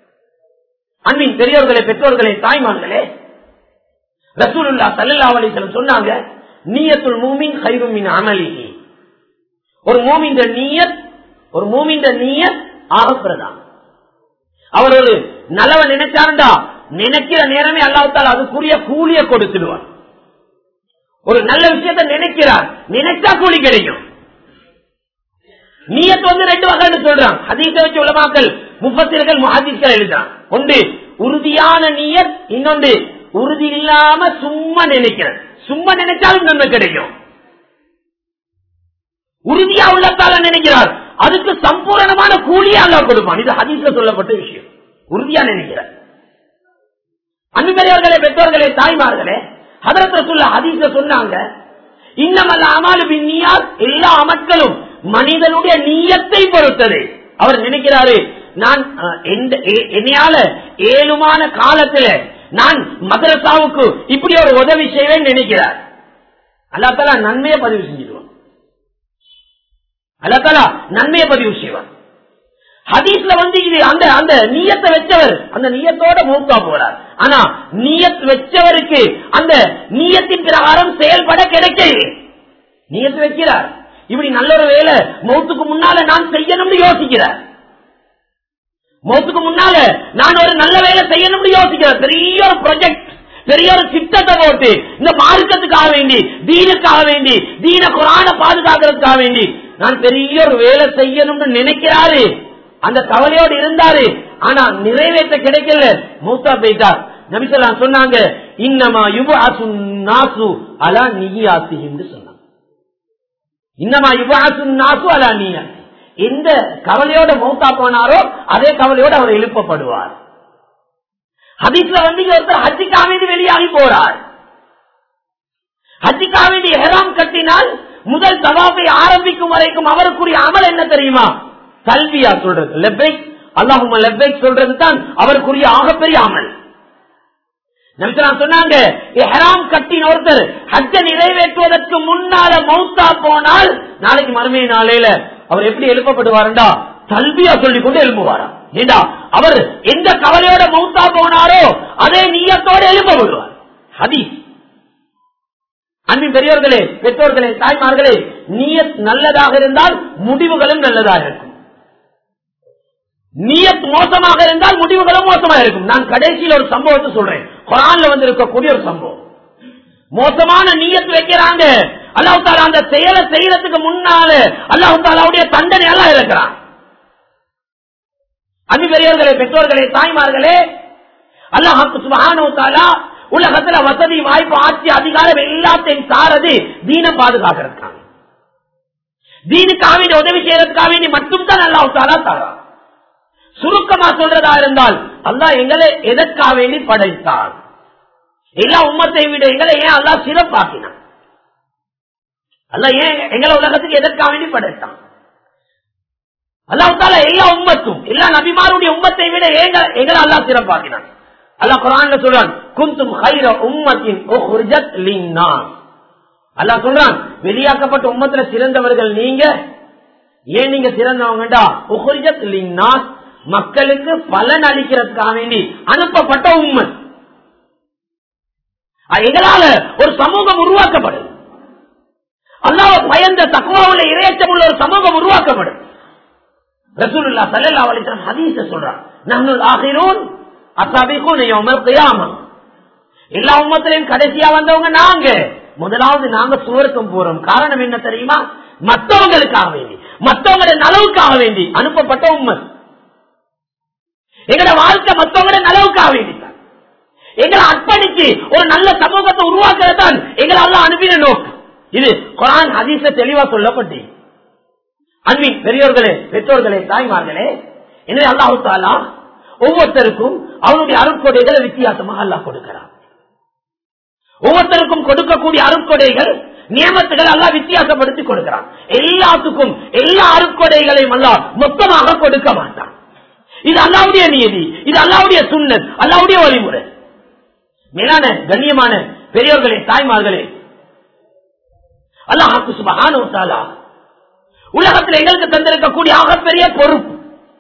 அன்பின் பெரியவர்களே பெற்றோர்களே தாய்மார்களே ரசூலுல்லா சல்லா அலிசலம் சொன்னாங்க நீயத்துள் மூமின் ஹைருமின் அமலிகி ஒரு மூமின்ற நீயத் ஒரு மூமின்ற நீயத் ஆகப்பிரதான் அவர் ஒரு நலவ நினைச்சாருண்டா நினைக்கிற நேரமே அல்லாவிட்டால் அதுக்குரிய கூலிய கொடுத்துடுவார் ஒரு நல்ல விஷயத்தை நினைக்கிறார் நினைச்சா கூலி கிடைக்கும் நீயத்து வந்து ரெண்டு வகைன்னு சொல்றான் அதீச வச்சு உலமாக்கள் முப்பத்திர்கள் மகாதிஸ்கள் எழுதுறான் ஒன்று உறுதியான நீயத் இன்னொன்று உறுதி இல்லாம சும்மா நினைக்கிறேன் சும்மா நினைச்சாலும் நன்மை கிடைக்கும் உறுதியா உள்ளத்தால நினைக்கிறார் அதுக்கு சம்பூரணமான கூலியா அல்லா கொடுப்பான் இது ஹதீஸ்ல சொல்லப்பட்ட விஷயம் உறுதியா நினைக்கிறார் அன்பர்களே பெற்றோர்களே தாய்மார்களே ஹதரத் ரசூல்லா ஹதீஸ்ல சொன்னாங்க இன்னமல்ல அமாலு பின் நியாத் எல்லா அமட்களும் மனிதனுடைய நீயத்தை பொறுத்தது அவர் நினைக்கிறாரு நான் என்னையால ஏழுமான காலத்துல நான் மதரசாவுக்கு இப்படி ஒரு உதவி செய்வேன் நினைக்கிறார் அல்லாத்தால நன்மையை பதிவு செஞ்சிடுவான் அல்லாத்தாலா நன்மையை பதிவு செய்வான் ஹதீஸ்ல வந்து இது அந்த அந்த நீயத்தை வச்சவர் அந்த நீயத்தோட மூத்தா போறார் ஆனா நீயத் வச்சவருக்கு அந்த நீயத்தின் பிரகாரம் செயல்பட கிடைக்கவில்லை நீயத்து வைக்கிறார் இப்படி நல்ல ஒரு வேலை மௌத்துக்கு முன்னால நான் செய்யணும்னு யோசிக்கிறார் மௌத்துக்கு முன்னால நான் ஒரு நல்ல வேலை செய்யணும்னு யோசிக்கிறேன் பெரிய ஒரு ப்ராஜெக்ட் பெரிய ஒரு திட்டத்தை போட்டு இந்த மார்க்கத்துக்காக வேண்டி தீனுக்காக வேண்டி தீன குரான பாதுகாக்கிறதுக்காக வேண்டி நான் பெரிய ஒரு வேலை செய்யணும்னு நினைக்கிறாரு அந்த கவலையோடு இருந்தாரு ஆனா நிறைவேற்ற கிடைக்கல மூத்தா போயிட்டார் நபிசல்லாம் சொன்னாங்க இன்னமா யுவ நாசு அலா நிகியாசி என்று சொன்னாங்க இன்னமா யுவ நாசு அலா நியாசி எந்த கவலையோட மௌத்தா போனாரோ அதே கவலையோட அவர் எழுப்பப்படுவார் ஹதீஸ்ல வந்து இங்க ஒருத்தர் ஹஜ்ஜிக்காக வேண்டி வெளியாகி போறார் ஹஜ்ஜிக்காக வேண்டி எஹராம் கட்டினால் முதல் தவாபை ஆரம்பிக்கும் வரைக்கும் அவருக்குரிய அமல் என்ன தெரியுமா கல்வியா சொல்றது லெப்பைக் அல்லாஹும் லெப்பைக் சொல்றது தான் அவருக்குரிய ஆகப்பெரிய அமல் நபிசலாம் சொன்னாங்க எஹராம் கட்டின ஒருத்தர் ஹஜ்ஜ நிறைவேற்றுவதற்கு முன்னால மௌத்தா போனால் நாளைக்கு மறுமை நாளையில அவர் எப்படி எழுப்பப்படுவாருண்டா கல்வியா சொல்லிக் கொண்டு எழுப்புவாராம் ஏண்டா அவர் எந்த கவலையோட மௌத்தா போனாரோ அதே நீயத்தோடு எழுப்பப்படுவார் ஹதீஸ் அன்பின் பெரியோர்களே பெற்றோர்களே தாய்மார்களே நீயத் நல்லதாக இருந்தால் முடிவுகளும் நல்லதாக இருக்கும் நீயத் மோசமாக இருந்தால் முடிவுகளும் மோசமாக இருக்கும் நான் கடைசியில் ஒரு சம்பவத்தை சொல்றேன் குரான்ல வந்து இருக்கக்கூடிய ஒரு சம்பவம் மோசமான நீயத்து வைக்கிறாங்க அல்லாஹு தாலா அந்த செயலை செய்யறதுக்கு முன்னால அல்லாஹு தாலாவுடைய தண்டனை எல்லாம் இருக்கிறான் அன்பு பெரியவர்களே பெற்றோர்களே தாய்மார்களே அல்லாஹாக்கு சுபஹானோ தாலா உலகத்துல வசதி வாய்ப்பு ஆட்சி அதிகாரம் எல்லாத்தையும் சாரது தீனம் பாதுகாக்கிறதுக்காக தீனுக்காக வேண்டிய உதவி செய்யறதுக்காக வேண்டி மட்டும்தான் அல்லாஹு தாலா தாரா சுருக்கமா சொல்றதா இருந்தால் அல்லாஹ் எங்களை எதற்காக வேண்டி படைத்தான் எல்லா உம்மத்தை விட எங்களை ஏன் அல்லா சிறப்பாக்கினான் அல்ல ஏன் எங்களை உலகத்துக்கு எதற்காக வேண்டி படைத்தான் அல்லாஹால எல்லா உம்மத்தும் எல்லா நபிமாருடைய உம்மத்தை விட எங்களை அல்லா சிறப்பாக்கினான் அல்லா குரான் சொல்றான் குந்தும் ஹைர உம்மத்தின் அல்லா சொல்றான் வெளியாக்கப்பட்ட உம்மத்துல சிறந்தவர்கள் நீங்க ஏன் நீங்க சிறந்தவங்கடா உஹுரிஜத் லின்னாஸ் மக்களுக்கு பலன் அளிக்கிறதுக்காக வேண்டி அனுப்பப்பட்ட உண்மை எங்களால ஒரு சமூகம் உருவாக்கப்படும் அல்லாவ பயந்த தக்குவாவுள்ள இறையச்சம் உள்ள ஒரு சமூகம் உருவாக்கப்படும் ரசூலுல்லா சல்லல்லா அலிஸ்லாம் ஹதீஸ சொல்றான் நன்னுல் ஆகிறோன் அசாபிக்கும் யௌமல் கியாமா எல்லா உம்மத்திலையும் கடைசியா வந்தவங்க நாங்க முதலாவது நாங்க சுவருக்கம் போறோம் காரணம் என்ன தெரியுமா மற்றவங்களுக்காக வேண்டி மற்றவங்களுடைய நலவுக்காக வேண்டி அனுப்பப்பட்ட உண்மை எங்களோட வாழ்க்கை மற்றவங்களுடைய நலவுக்காக வேண்டி எங்களை அர்ப்பணிச்சு ஒரு நல்ல சமூகத்தை உருவாக்குறதான் எங்களை எல்லாம் அனுப்பின நோக்கம் இது குரான் ஹதீஸ தெளிவா சொல்லப்பட்டு அன்பின் பெரியோர்களே பெற்றோர்களே தாய்மார்களே எனவே அல்லாஹு தாலா ஒவ்வொருத்தருக்கும் அவனுடைய அருட்கொடைகளை வித்தியாசமாக அல்லாஹ் கொடுக்கிறான் ஒவ்வொருத்தருக்கும் கொடுக்கக்கூடிய அருட்கொடைகள் நியமத்துகள் எல்லாம் வித்தியாசப்படுத்தி கொடுக்கிறான் எல்லாத்துக்கும் எல்லா அருட்கொடைகளையும் அல்ல மொத்தமாக கொடுக்க மாட்டான் இது அல்லாவுடைய நியதி இது அல்லாவுடைய சுண்ணத் அல்லாவுடைய வழிமுறை மேலான கண்ணியமான பெரியோர்களே தாய்மார்களே அல்லாஹாக்கு சுபகான உலகத்தில் எங்களுக்கு தந்திருக்கக்கூடிய ஆகப்பெரிய பொறுப்பு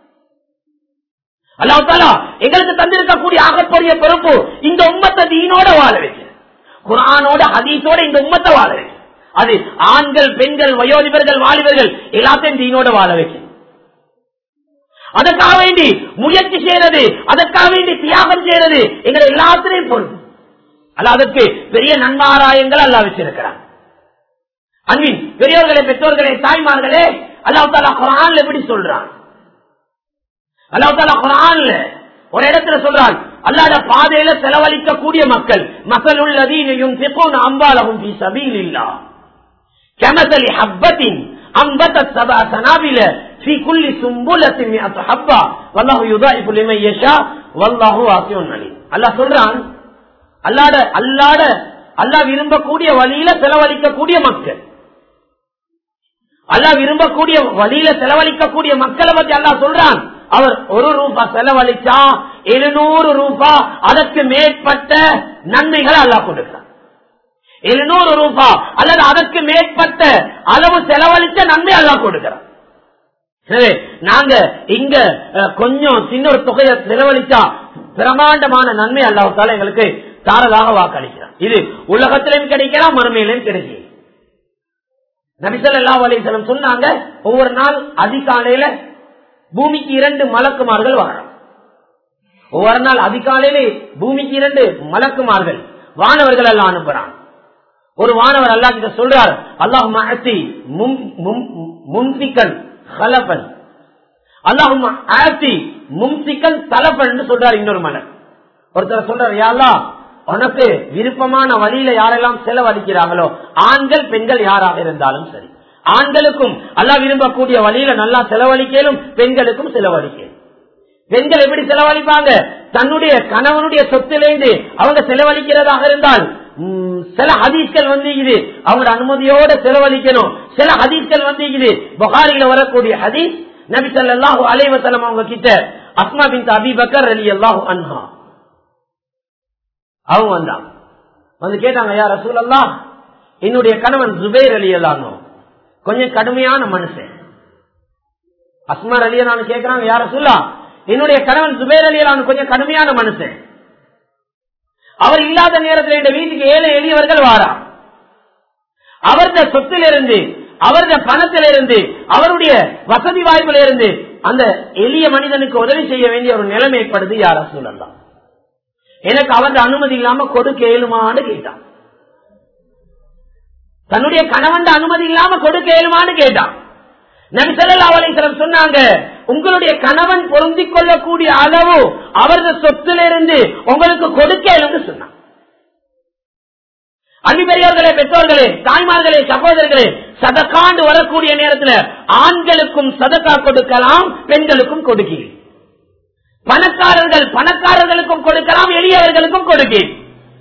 அல்லாஹாலா எங்களுக்கு தந்திருக்கக்கூடிய ஆகப்பெரிய பொறுப்பு இந்த உம்மத்தை தீனோட வாழ வைக்க குரானோட ஹதீஸோட இந்த உம்மத்தை வாழ வைக்க அது ஆண்கள் பெண்கள் வயோதிபர்கள் வாலிபர்கள் எல்லாத்தையும் தீனோட வாழ வைக்க அதற்காக வேண்டி முயற்சி செய்யறது அதற்காக வேண்டி தியாகம் செய்யறது எங்களை எல்லாத்திலையும் பொறுப்பு அல்ல அதற்கு பெரிய நன்மாராயங்கள் அல்லா வச்சிருக்கிறான் அன்பின் பெரியவர்களே பெற்றோர்களே தாய்மார்களே அல்லாஹ் தாலா குரான்ல எப்படி சொல்றான் அல்லாஹ் தாலா குரான்ல ஒரு இடத்துல சொல்றான் அல்லாத பாதையில செலவழிக்கக்கூடிய மக்கள் மக்கள் உள்ளதையும் அம்பாலகும் சபீல் كمثل حبة أنبتت سبع سنابل في كل سنبلة مئة حبة والله يضاعف لمن يشاء والله واسع عليم அல்லாஹ் சொல்றான் அல்லாட அல்லாட அல்லாஹ் விரும்பக்கூடிய வழியில செலவழிக்கக்கூடிய மக்கள் அல்லாஹ் விரும்பக்கூடிய வழியில செலவழிக்கக்கூடிய மக்களை பத்தி அல்லாஹ் சொல்றான் அவர் ஒரு ரூபா செலவழிச்சா எழுநூறு ரூபா அதற்கு மேற்பட்ட நன்மைகளை அல்லாஹ் கொடுக்கிறார் எழுநூறு ரூபா அல்லது அதற்கு மேற்பட்ட அளவு செலவழிச்ச நன்மை அல்லாஹ் கொடுக்கிறார் எனவே நாங்க இங்க அஹ், கொஞ்சம் சின்ன ஒரு தொகையை செலவழிச்சா பிரமாண்டமான நன்மை அல்லாஹால எங்களுக்கு தாரதாக வாக்களிக்கிறார் இது உலகத்திலும் கிடைக்கலாம் மறுமையிலும் கிடைக்கும் நபிசல்லா அலிசலம் சொன்னாங்க ஒவ்வொரு நாள் அதிகாலையில பூமிக்கு இரண்டு மலக்குமார்கள் வாழும் ஒவ்வொரு நாள் அதிகாலையிலே பூமிக்கு இரண்டு மலக்குமார்கள் வானவர்கள் எல்லாம் அனுப்புறான் ஒரு வானவர் அல்லா கிட்ட சொல்றார் அல்லாஹ் மகத்தி மும்சிக்கன் ஹலபன் அல்லாஹும் ஆத்தி மும்சிக்கன் தலப்பன் சொல்றார் இன்னொரு மலர் ஒருத்தர் சொல்றார் யாரா உனக்கு விருப்பமான வழியில யாரெல்லாம் செலவழிக்கிறாங்களோ ஆண்கள் பெண்கள் யாராக இருந்தாலும் சரி ஆண்களுக்கும் அல்லா விரும்பக்கூடிய வழியில நல்லா செலவழிக்கலும் பெண்களுக்கும் செலவழிக்கலும் பெண்கள் எப்படி செலவழிப்பாங்க தன்னுடைய கணவனுடைய சொத்திலிருந்து அவங்க செலவழிக்கிறதாக இருந்தால் சில ஹதீஸ்கள் வந்து இது அவங்களோட அனுமதியோட செலவழிக்கணும் சில ஹதீஸ்கள் வந்து இது புகாரில வரக்கூடிய ஹதீஸ் நபி சொல்லாஹு அலைவசலம் அவங்க கிட்ட அஸ்மா பின் அபி பக்கர் அலி அல்லாஹு அன்ஹா அவங்க வந்தாங்க வந்து கேட்டாங்க யார் ரசூல் அல்லா என்னுடைய கணவன் ஜுபேர் அலி அல்லானோ கொஞ்சம் கடுமையான மனுஷன் அஸ்மார் அலிய நான் கேட்கிறாங்க யார சொல்லா என்னுடைய கணவன் ஜுபேர் அலி அல்லானு கொஞ்சம் கடுமையான மனுஷன் அவர் இல்லாத நேரத்தில் இந்த வீட்டுக்கு ஏழை எளியவர்கள் வாரா அவருடைய சொத்திலிருந்து அவருடைய பணத்திலிருந்து அவருடைய வசதி வாய்ப்பிலிருந்து அந்த எளிய மனிதனுக்கு உதவி செய்ய வேண்டிய ஒரு நிலைமை ஏற்படுது யார சொல்லலாம் எனக்கு அவருடைய அனுமதி இல்லாம கொடுக்க ஏழுமான்னு கேட்டான் தன்னுடைய கணவன் அனுமதி இல்லாம கொடுக்க ஏழுமான்னு கேட்டான் நபிசல்லா அலிசலம் சொன்னாங்க உங்களுடைய கணவன் பொருந்திக் கொள்ளக்கூடிய அளவு அவரது சொத்திலிருந்து உங்களுக்கு கொடுக்க சொன்னான் அன்பெரியவர்களே பெற்றோர்களே தாய்மார்களே சகோதரர்களே சதக்காண்டு வரக்கூடிய நேரத்தில் ஆண்களுக்கும் சதக்கா கொடுக்கலாம் பெண்களுக்கும் கொடுக்கிறேன் பணக்காரர்கள் பணக்காரர்களுக்கும் கொடுக்கலாம் எளியவர்களுக்கும் கொடுக்கேன்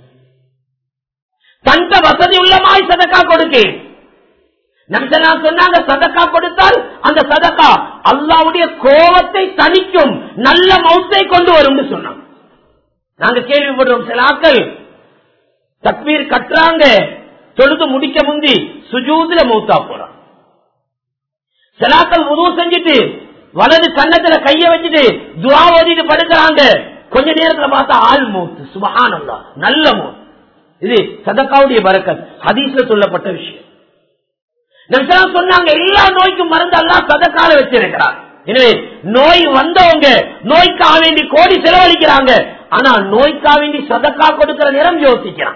தந்த வசதி உள்ளமாய் சதக்கா கொடுக்கேன் நம்சலாம் சொன்னாங்க சதக்கா கொடுத்தால் அந்த சதக்கா அல்லாவுடைய கோபத்தை தணிக்கும் நல்ல மௌத்தை கொண்டு வரும் சொன்னாங்க நாங்க கேள்விப்படுறோம் சில ஆக்கள் தக்வீர் கட்டுறாங்க தொழுது முடிக்க முந்தி சுஜூதுல மௌத்தா போறான் சிலாக்கள் உதவு செஞ்சுட்டு வலது கண்ணத்துல கைய வச்சுட்டு துவா ஓதிட்டு படுக்கிறாங்க கொஞ்ச நேரத்துல பார்த்தா ஆள் மூத்து சுபகானந்தா நல்ல மூத்து இது சதக்காவுடைய பறக்கத் ஹதீஸ்ல சொல்லப்பட்ட விஷயம் நம்சலாம் சொன்னாங்க எல்லா நோய்க்கும் மருந்து எல்லாம் சதக்கால வச்சிருக்கிறார் எனவே நோய் வந்தவங்க நோய்க்காக வேண்டி கோடி செலவழிக்கிறாங்க ஆனா நோய்க்காக வேண்டி சதக்கா கொடுக்கிற நேரம் யோசிக்கிறான்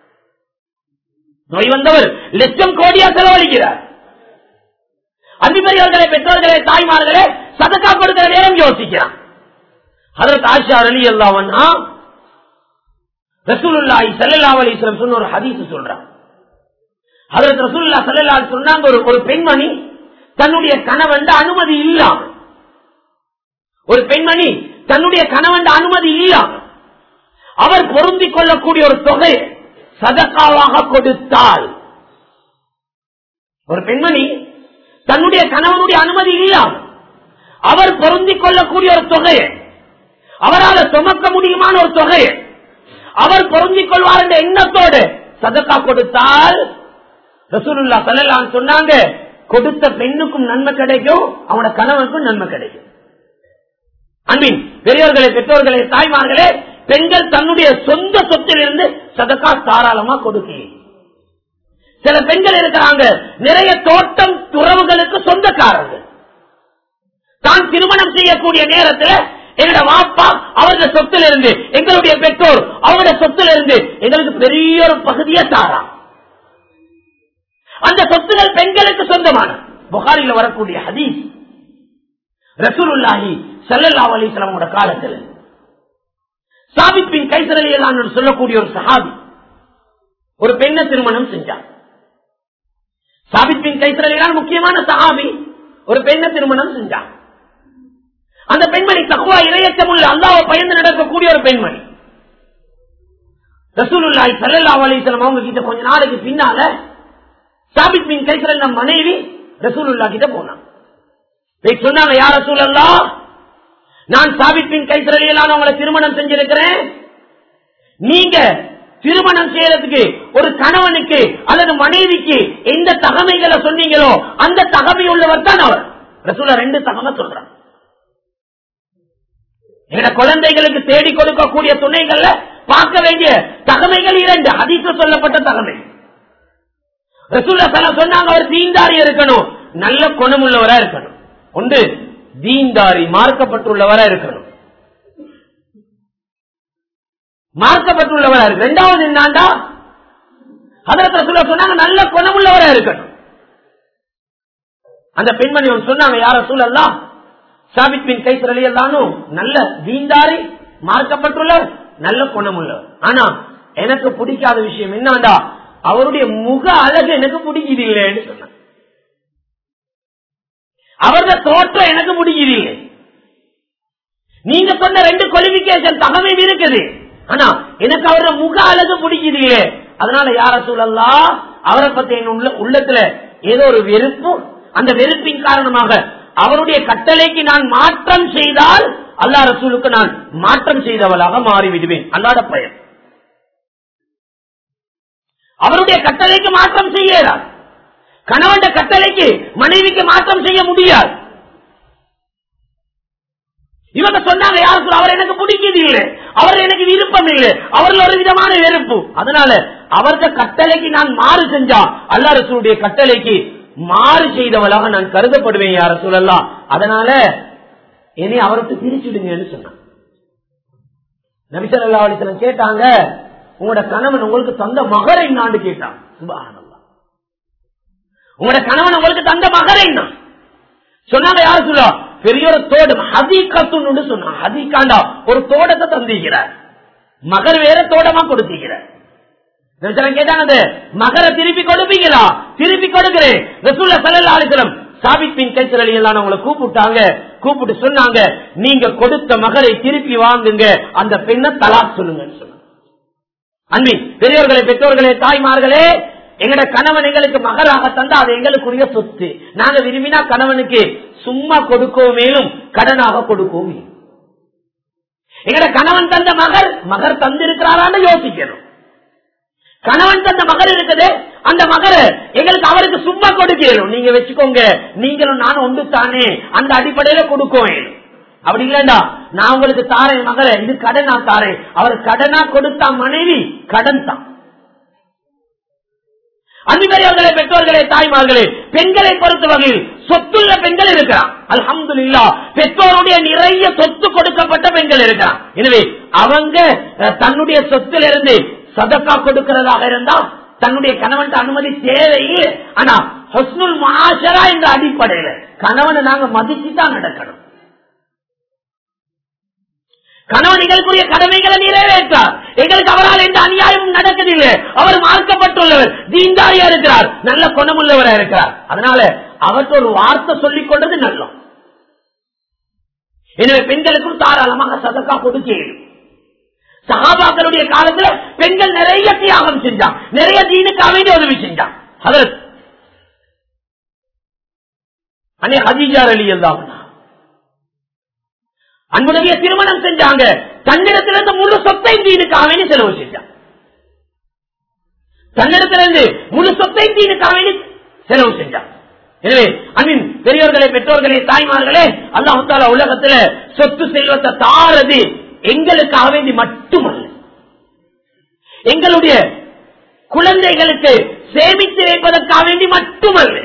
நோய் வந்தவர் லட்சம் கோடியா செலவழிக்கிறார் அதிபதியர்களே பெற்றோர்களே தாய்மார்களே சதக்கா கொடுக்கிற நேரம் யோசிக்கிறான் அதற்கு ஆஷா அலி அல்லாவன்னா ரசூலுல்லாஹி ஸல்லல்லாஹு அலைஹி வஸல்லம் சொன்ன ஒரு ஹதீஸ் சொல்றான் அதற்கு ரசூலுல்லா ஸல்லல்லாஹு அலைஹி சொன்னாங்க ஒரு ஒரு பெண்மணி தன்னுடைய கணவன் அனுமதி இல்லாம ஒரு பெண்மணி தன்னுடைய கணவன் அனுமதி இல்லாம அவர் பொருந்திக் கொள்ளக்கூடிய ஒரு தொகை சதக்காவாக கொடுத்தால் ஒரு பெண்மணி தன்னுடைய கணவனுடைய அனுமதி இல்லாம அவர் பொருந்திக் கொள்ளக்கூடிய ஒரு தொகையை அவரால் சுமக்க முடியுமான ஒரு தொகையை அவர் பொருந்திக் கொள்வார் என்ற எண்ணத்தோடு சதக்கா கொடுத்தால் ரசூலுல்லா சல்லல்லாஹு சொன்னாங்க கொடுத்த பெண்ணுக்கும் நன்மை கிடைக்கும் அவனோட கணவனுக்கும் நன்மை கிடைக்கும் அன்பின் பெரியவர்களே பெற்றோர்களே தாய்மார்களே பெண்கள் தன்னுடைய சொந்த சொத்திலிருந்து சதக்கா தாராளமா கொடுக்கிறேன் சில பெண்கள் இருக்கிறாங்க நிறைய தோட்டம் துறவுகளுக்கு சொந்தக்காரர்கள் தான் திருமணம் செய்யக்கூடிய நேரத்தில் எங்களோட வாப்பா அவருடைய சொத்துல இருந்து எங்களுடைய பெற்றோர் அவருடைய சொத்துல இருந்து எங்களுக்கு பெரிய ஒரு பகுதியை தாரா அந்த சொத்துகள் பெண்களுக்கு சொந்தமான புகாரில் வரக்கூடிய ஹதீஸ் ரசூலுல்லாஹி சல்லல்லா அலிஸ்லாமோட காலத்தில் சாபித் பின் கைசரலி எல்லாம் சொல்லக்கூடிய ஒரு சஹாபி ஒரு பெண்ணை திருமணம் செஞ்சார் சாபித் பின் கைசரலிதான் முக்கியமான சஹாபி ஒரு பெண்ணை திருமணம் செஞ்சார் அந்த பெண்மணி தகுவா இணையச்சம் உள்ள அல்லாவை பயந்து நடக்கக்கூடிய ஒரு பெண்மணி ரசூலுல்லாய் சல்லல்லா அலிஸ்லாம் அவங்க கிட்ட கொஞ்ச நாளைக்கு பின்னால சாபித் பின் கைசரல் நம் மனைவி ரசூலுல்லா கிட்ட போனான் சொன்னாங்க யார் ரசூலல்லா நான் சாபித் பின் கைசரலியெல்லாம் உங்களை திருமணம் செஞ்சிருக்கிறேன் நீங்க திருமணம் செய்யறதுக்கு ஒரு கணவனுக்கு அல்லது மனைவிக்கு எந்த தகமைகளை சொன்னீங்களோ அந்த தகமை உள்ளவர் தான் அவர் ரசூல ரெண்டு தகமை சொல்றான் எங்க குழந்தைகளுக்கு தேடி கொடுக்கக்கூடிய துணைகள்ல பார்க்க வேண்டிய தகமைகள் இரண்டு அதிக சொல்லப்பட்ட தகமை ரசூல்லா ஸல்லல்லாஹு சொன்னாங்க அவர் தீன்தாரி இருக்கணும் நல்ல குணமுள்ளவரா இருக்கணும் ஒன்று தீன்தாரி மார்க்கப்பட்டுள்ளவரா இருக்கணும் மார்க்கப்பட்டுள்ளவரா இருக்கு ரெண்டாவது என்னண்டா அதற்கு ரசூல்லா சொன்னாங்க நல்ல குணமுள்ளவரா இருக்கணும் அந்த பெண்மணி ஒன்று சொன்னாங்க யார சூழல்லாம் சாபித் பின் கைசர் அலி அல்லானும் நல்ல தீண்டாரி மார்க்கப்பட்டுள்ளவர் நல்ல குணமுள்ளவர் ஆனா எனக்கு பிடிக்காத விஷயம் என்னண்டா அவருடைய முக அழகு எனக்கு பிடிக்குது இல்லைன்னு சொன்னாங்க அவருடைய தோற்றம் எனக்கு பிடிக்குது இல்லை நீங்க சொன்ன ரெண்டு குவாலிபிகேஷன் தகவல் இருக்குது ஆனா எனக்கு அவரோட முக அழகு பிடிக்குது இல்லையே அதனால யார சூழல்லாம் அவரை பத்தி என் உள்ள உள்ளத்துல ஏதோ ஒரு வெறுப்பு அந்த வெறுப்பின் காரணமாக அவருடைய கட்டளைக்கு நான் மாற்றம் செய்தால் அல்லா ரசூலுக்கு நான் மாற்றம் செய்தவளாக மாறிவிடுவேன் அல்லாத பயன் அவருடைய கட்டளைக்கு மாற்றம் செய்யலாம் கணவன் கட்டளைக்கு மனைவிக்கு மாற்றம் செய்ய முடியாது இவங்க சொன்னாங்க யாருக்கும் அவர் எனக்கு பிடிக்குது இல்லை அவர் எனக்கு விருப்பம் இல்லை அவர்கள் ஒரு விதமான வெறுப்பு அதனால அவருக்கு கட்டளைக்கு நான் மாறு செஞ்சா அல்லா ரசூலுடைய கட்டளைக்கு மாறு செய்தவளாக நான் கருதப்படுவேன் யார சொல்லலாம் அதனால என்னை அவருக்கு பிரிச்சுடுங்கன்னு சொன்னான் நபிசல்லா அலிசலம் கேட்டாங்க உங்களோட கணவன் உங்களுக்கு தந்த மகரை நாண்டு கேட்டான் சுபஹானல்லாஹ். உங்களோட கணவன் உங்களுக்கு தந்த மகரை நான் சொன்னாங்க யாரு சொல்லா பெரிய ஒரு தோடு ஹதீக்கத்துன்னு சொன்னான் ஹதீக்காண்டா ஒரு தோட்டத்தை தந்திக்கிறார் மகர் வேற தோட்டமா கொடுத்திருக்கிறார் கேட்டாங்க மகர திருப்பி கொடுப்பீங்களா திருப்பி கொடுக்கிறேன் ரசூல்ல சல்லா அலிசலம் சாபித் பின் கைசர் அலி எல்லாம் உங்களை கூப்பிட்டாங்க கூப்பிட்டு சொன்னாங்க நீங்க கொடுத்த மகரை திருப்பி வாங்குங்க அந்த பெண்ணை தலாக் சொல்லுங்கன்னு சொன்னாங்க அன்பி பெரியவர்களே பெற்றோர்களே தாய்மார்களே எங்கட கணவன் எங்களுக்கு மகராக தந்தா அது எங்களுக்குரிய சொத்து நாங்க விரும்பினா கணவனுக்கு சும்மா கொடுக்கவும் மேலும் கடனாக கொடுக்கவும் மேலும். எங்கட கணவன் தந்த மகர் மகர் தந்திருக்கிறாரான்னு யோசிக்கணும் கணவன் தந்த மகர் இருக்குது அந்த மகர் எங்களுக்கு அவருக்கு சும்மா கொடுக்கணும் நீங்க வச்சுக்கோங்க நீங்களும் நானும் ஒன்று தானே அந்த அடிப்படையில கொடுக்கும் அப்படி இல்லண்டா நான் உங்களுக்கு தாரேன் மகர இது கடன் நான் தாரேன் அவர் கடனா கொடுத்தா மனைவி கடன் தான் அன்பர்களே பெற்றோர்களே தாய்மார்களே பெண்களை பொறுத்த வகையில் சொத்துள்ள பெண்கள் இருக்கிறான் அல்ஹம்துலில்லா பெற்றோருடைய நிறைய சொத்து கொடுக்கப்பட்ட பெண்கள் இருக்கிறான் எனவே அவங்க அஹ், தன்னுடைய சொத்திலிருந்து சதக்கா கொடுக்கிறதாக இருந்தா தன்னுடைய கணவன் அனுமதி தேவையில்லை ஆனா ஹொஸ்னுல் மகாஷரா என்ற அடிப்படையில கணவனை நாங்க மதிச்சு தான் நடக்கணும் கணவன் எங்களுக்குரிய கடமைகளை நிறைவேற்றார் எங்களுக்கு அவரால் எந்த அநியாயமும் நடக்கவில்லை அவர் மார்க்கப்பட்டுள்ளவர் தீண்டாரியா இருக்கிறார் நல்ல குணமுள்ளவரா இருக்கிறார் அதனால அவருக்கு ஒரு வார்த்தை சொல்லிக் கொண்டது நல்லம் எனவே பெண்களுக்கும் தாராளமாக சதக்கா கொடுக்க இயலும். சகாபாக்களுடைய காலத்துல பெண்கள் நிறைய தியாகம் செஞ்சான் நிறைய தீனுக்காக வேண்டிய உதவி செஞ்சான் அதற்கு அன்னை ஹதீஜா அலி அல்லாஹ்னா அன்புடைய திருமணம் செஞ்சாங்க தன்னிடத்திலிருந்து முழு சொத்தை தீனுக்காக வேண்டி செலவு செஞ்சாங்க தன்னிடத்திலிருந்து முழு சொத்தை தீனுக்காக வேண்டி செலவு செஞ்சாங்க எனவே அன்பின் பெரியவர்களே பெற்றோர்களே தாய்மார்களே அல்லாஹால உலகத்துல சொத்து செல்வத்தை தாரது எங்களுக்காக வேண்டி மட்டுமல்ல எங்களுடைய குழந்தைகளுக்கு சேமித்து வைப்பதற்காக வேண்டி மட்டுமல்ல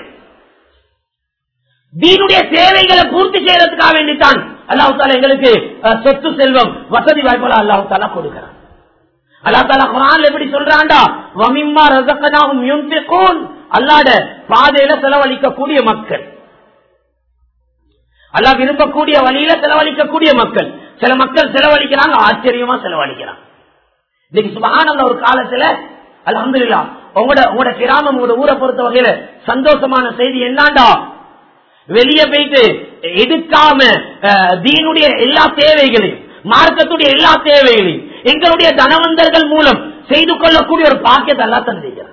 தீனுடைய தேவைகளை பூர்த்தி செய்யறதுக்காக வேண்டித்தான் அல்லாஹு தாலா எங்களுக்கு அஹ், சொத்து செல்வம் வசதி வாய்ப்புகள் அல்லாஹு தாலா கொடுக்கிறான் அல்லா தாலா குரான் எப்படி சொல்றாண்டா வமிம்மா ரசக்கனாகும் யுன்பிகூன் அல்லாட பாதையில செலவழிக்கக்கூடிய மக்கள் அல்லா விரும்பக்கூடிய வழியில செலவழிக்கக்கூடிய மக்கள் சில மக்கள் செலவழிக்கிறாங்க ஆச்சரியமா செலவழிக்கிறாங்க இன்னைக்கு சுபகான ஒரு காலத்துல அல்ஹம்துலில்லாஹ் உங்களோட உங்களோட கிராமம் உங்களோட ஊரை பொறுத்த வகையில சந்தோஷமான செய்தி என்னண்டா வெளியே போயிட்டு எடுக்காம அஹ், தீனுடைய எல்லா தேவைகளையும் மார்க்கத்துடைய எல்லா தேவைகளையும் எங்களுடைய தனவந்தர்கள் மூலம் செய்து கொள்ளக்கூடிய ஒரு பாக்கியத்தை அல்லா தந்திருக்கிறார்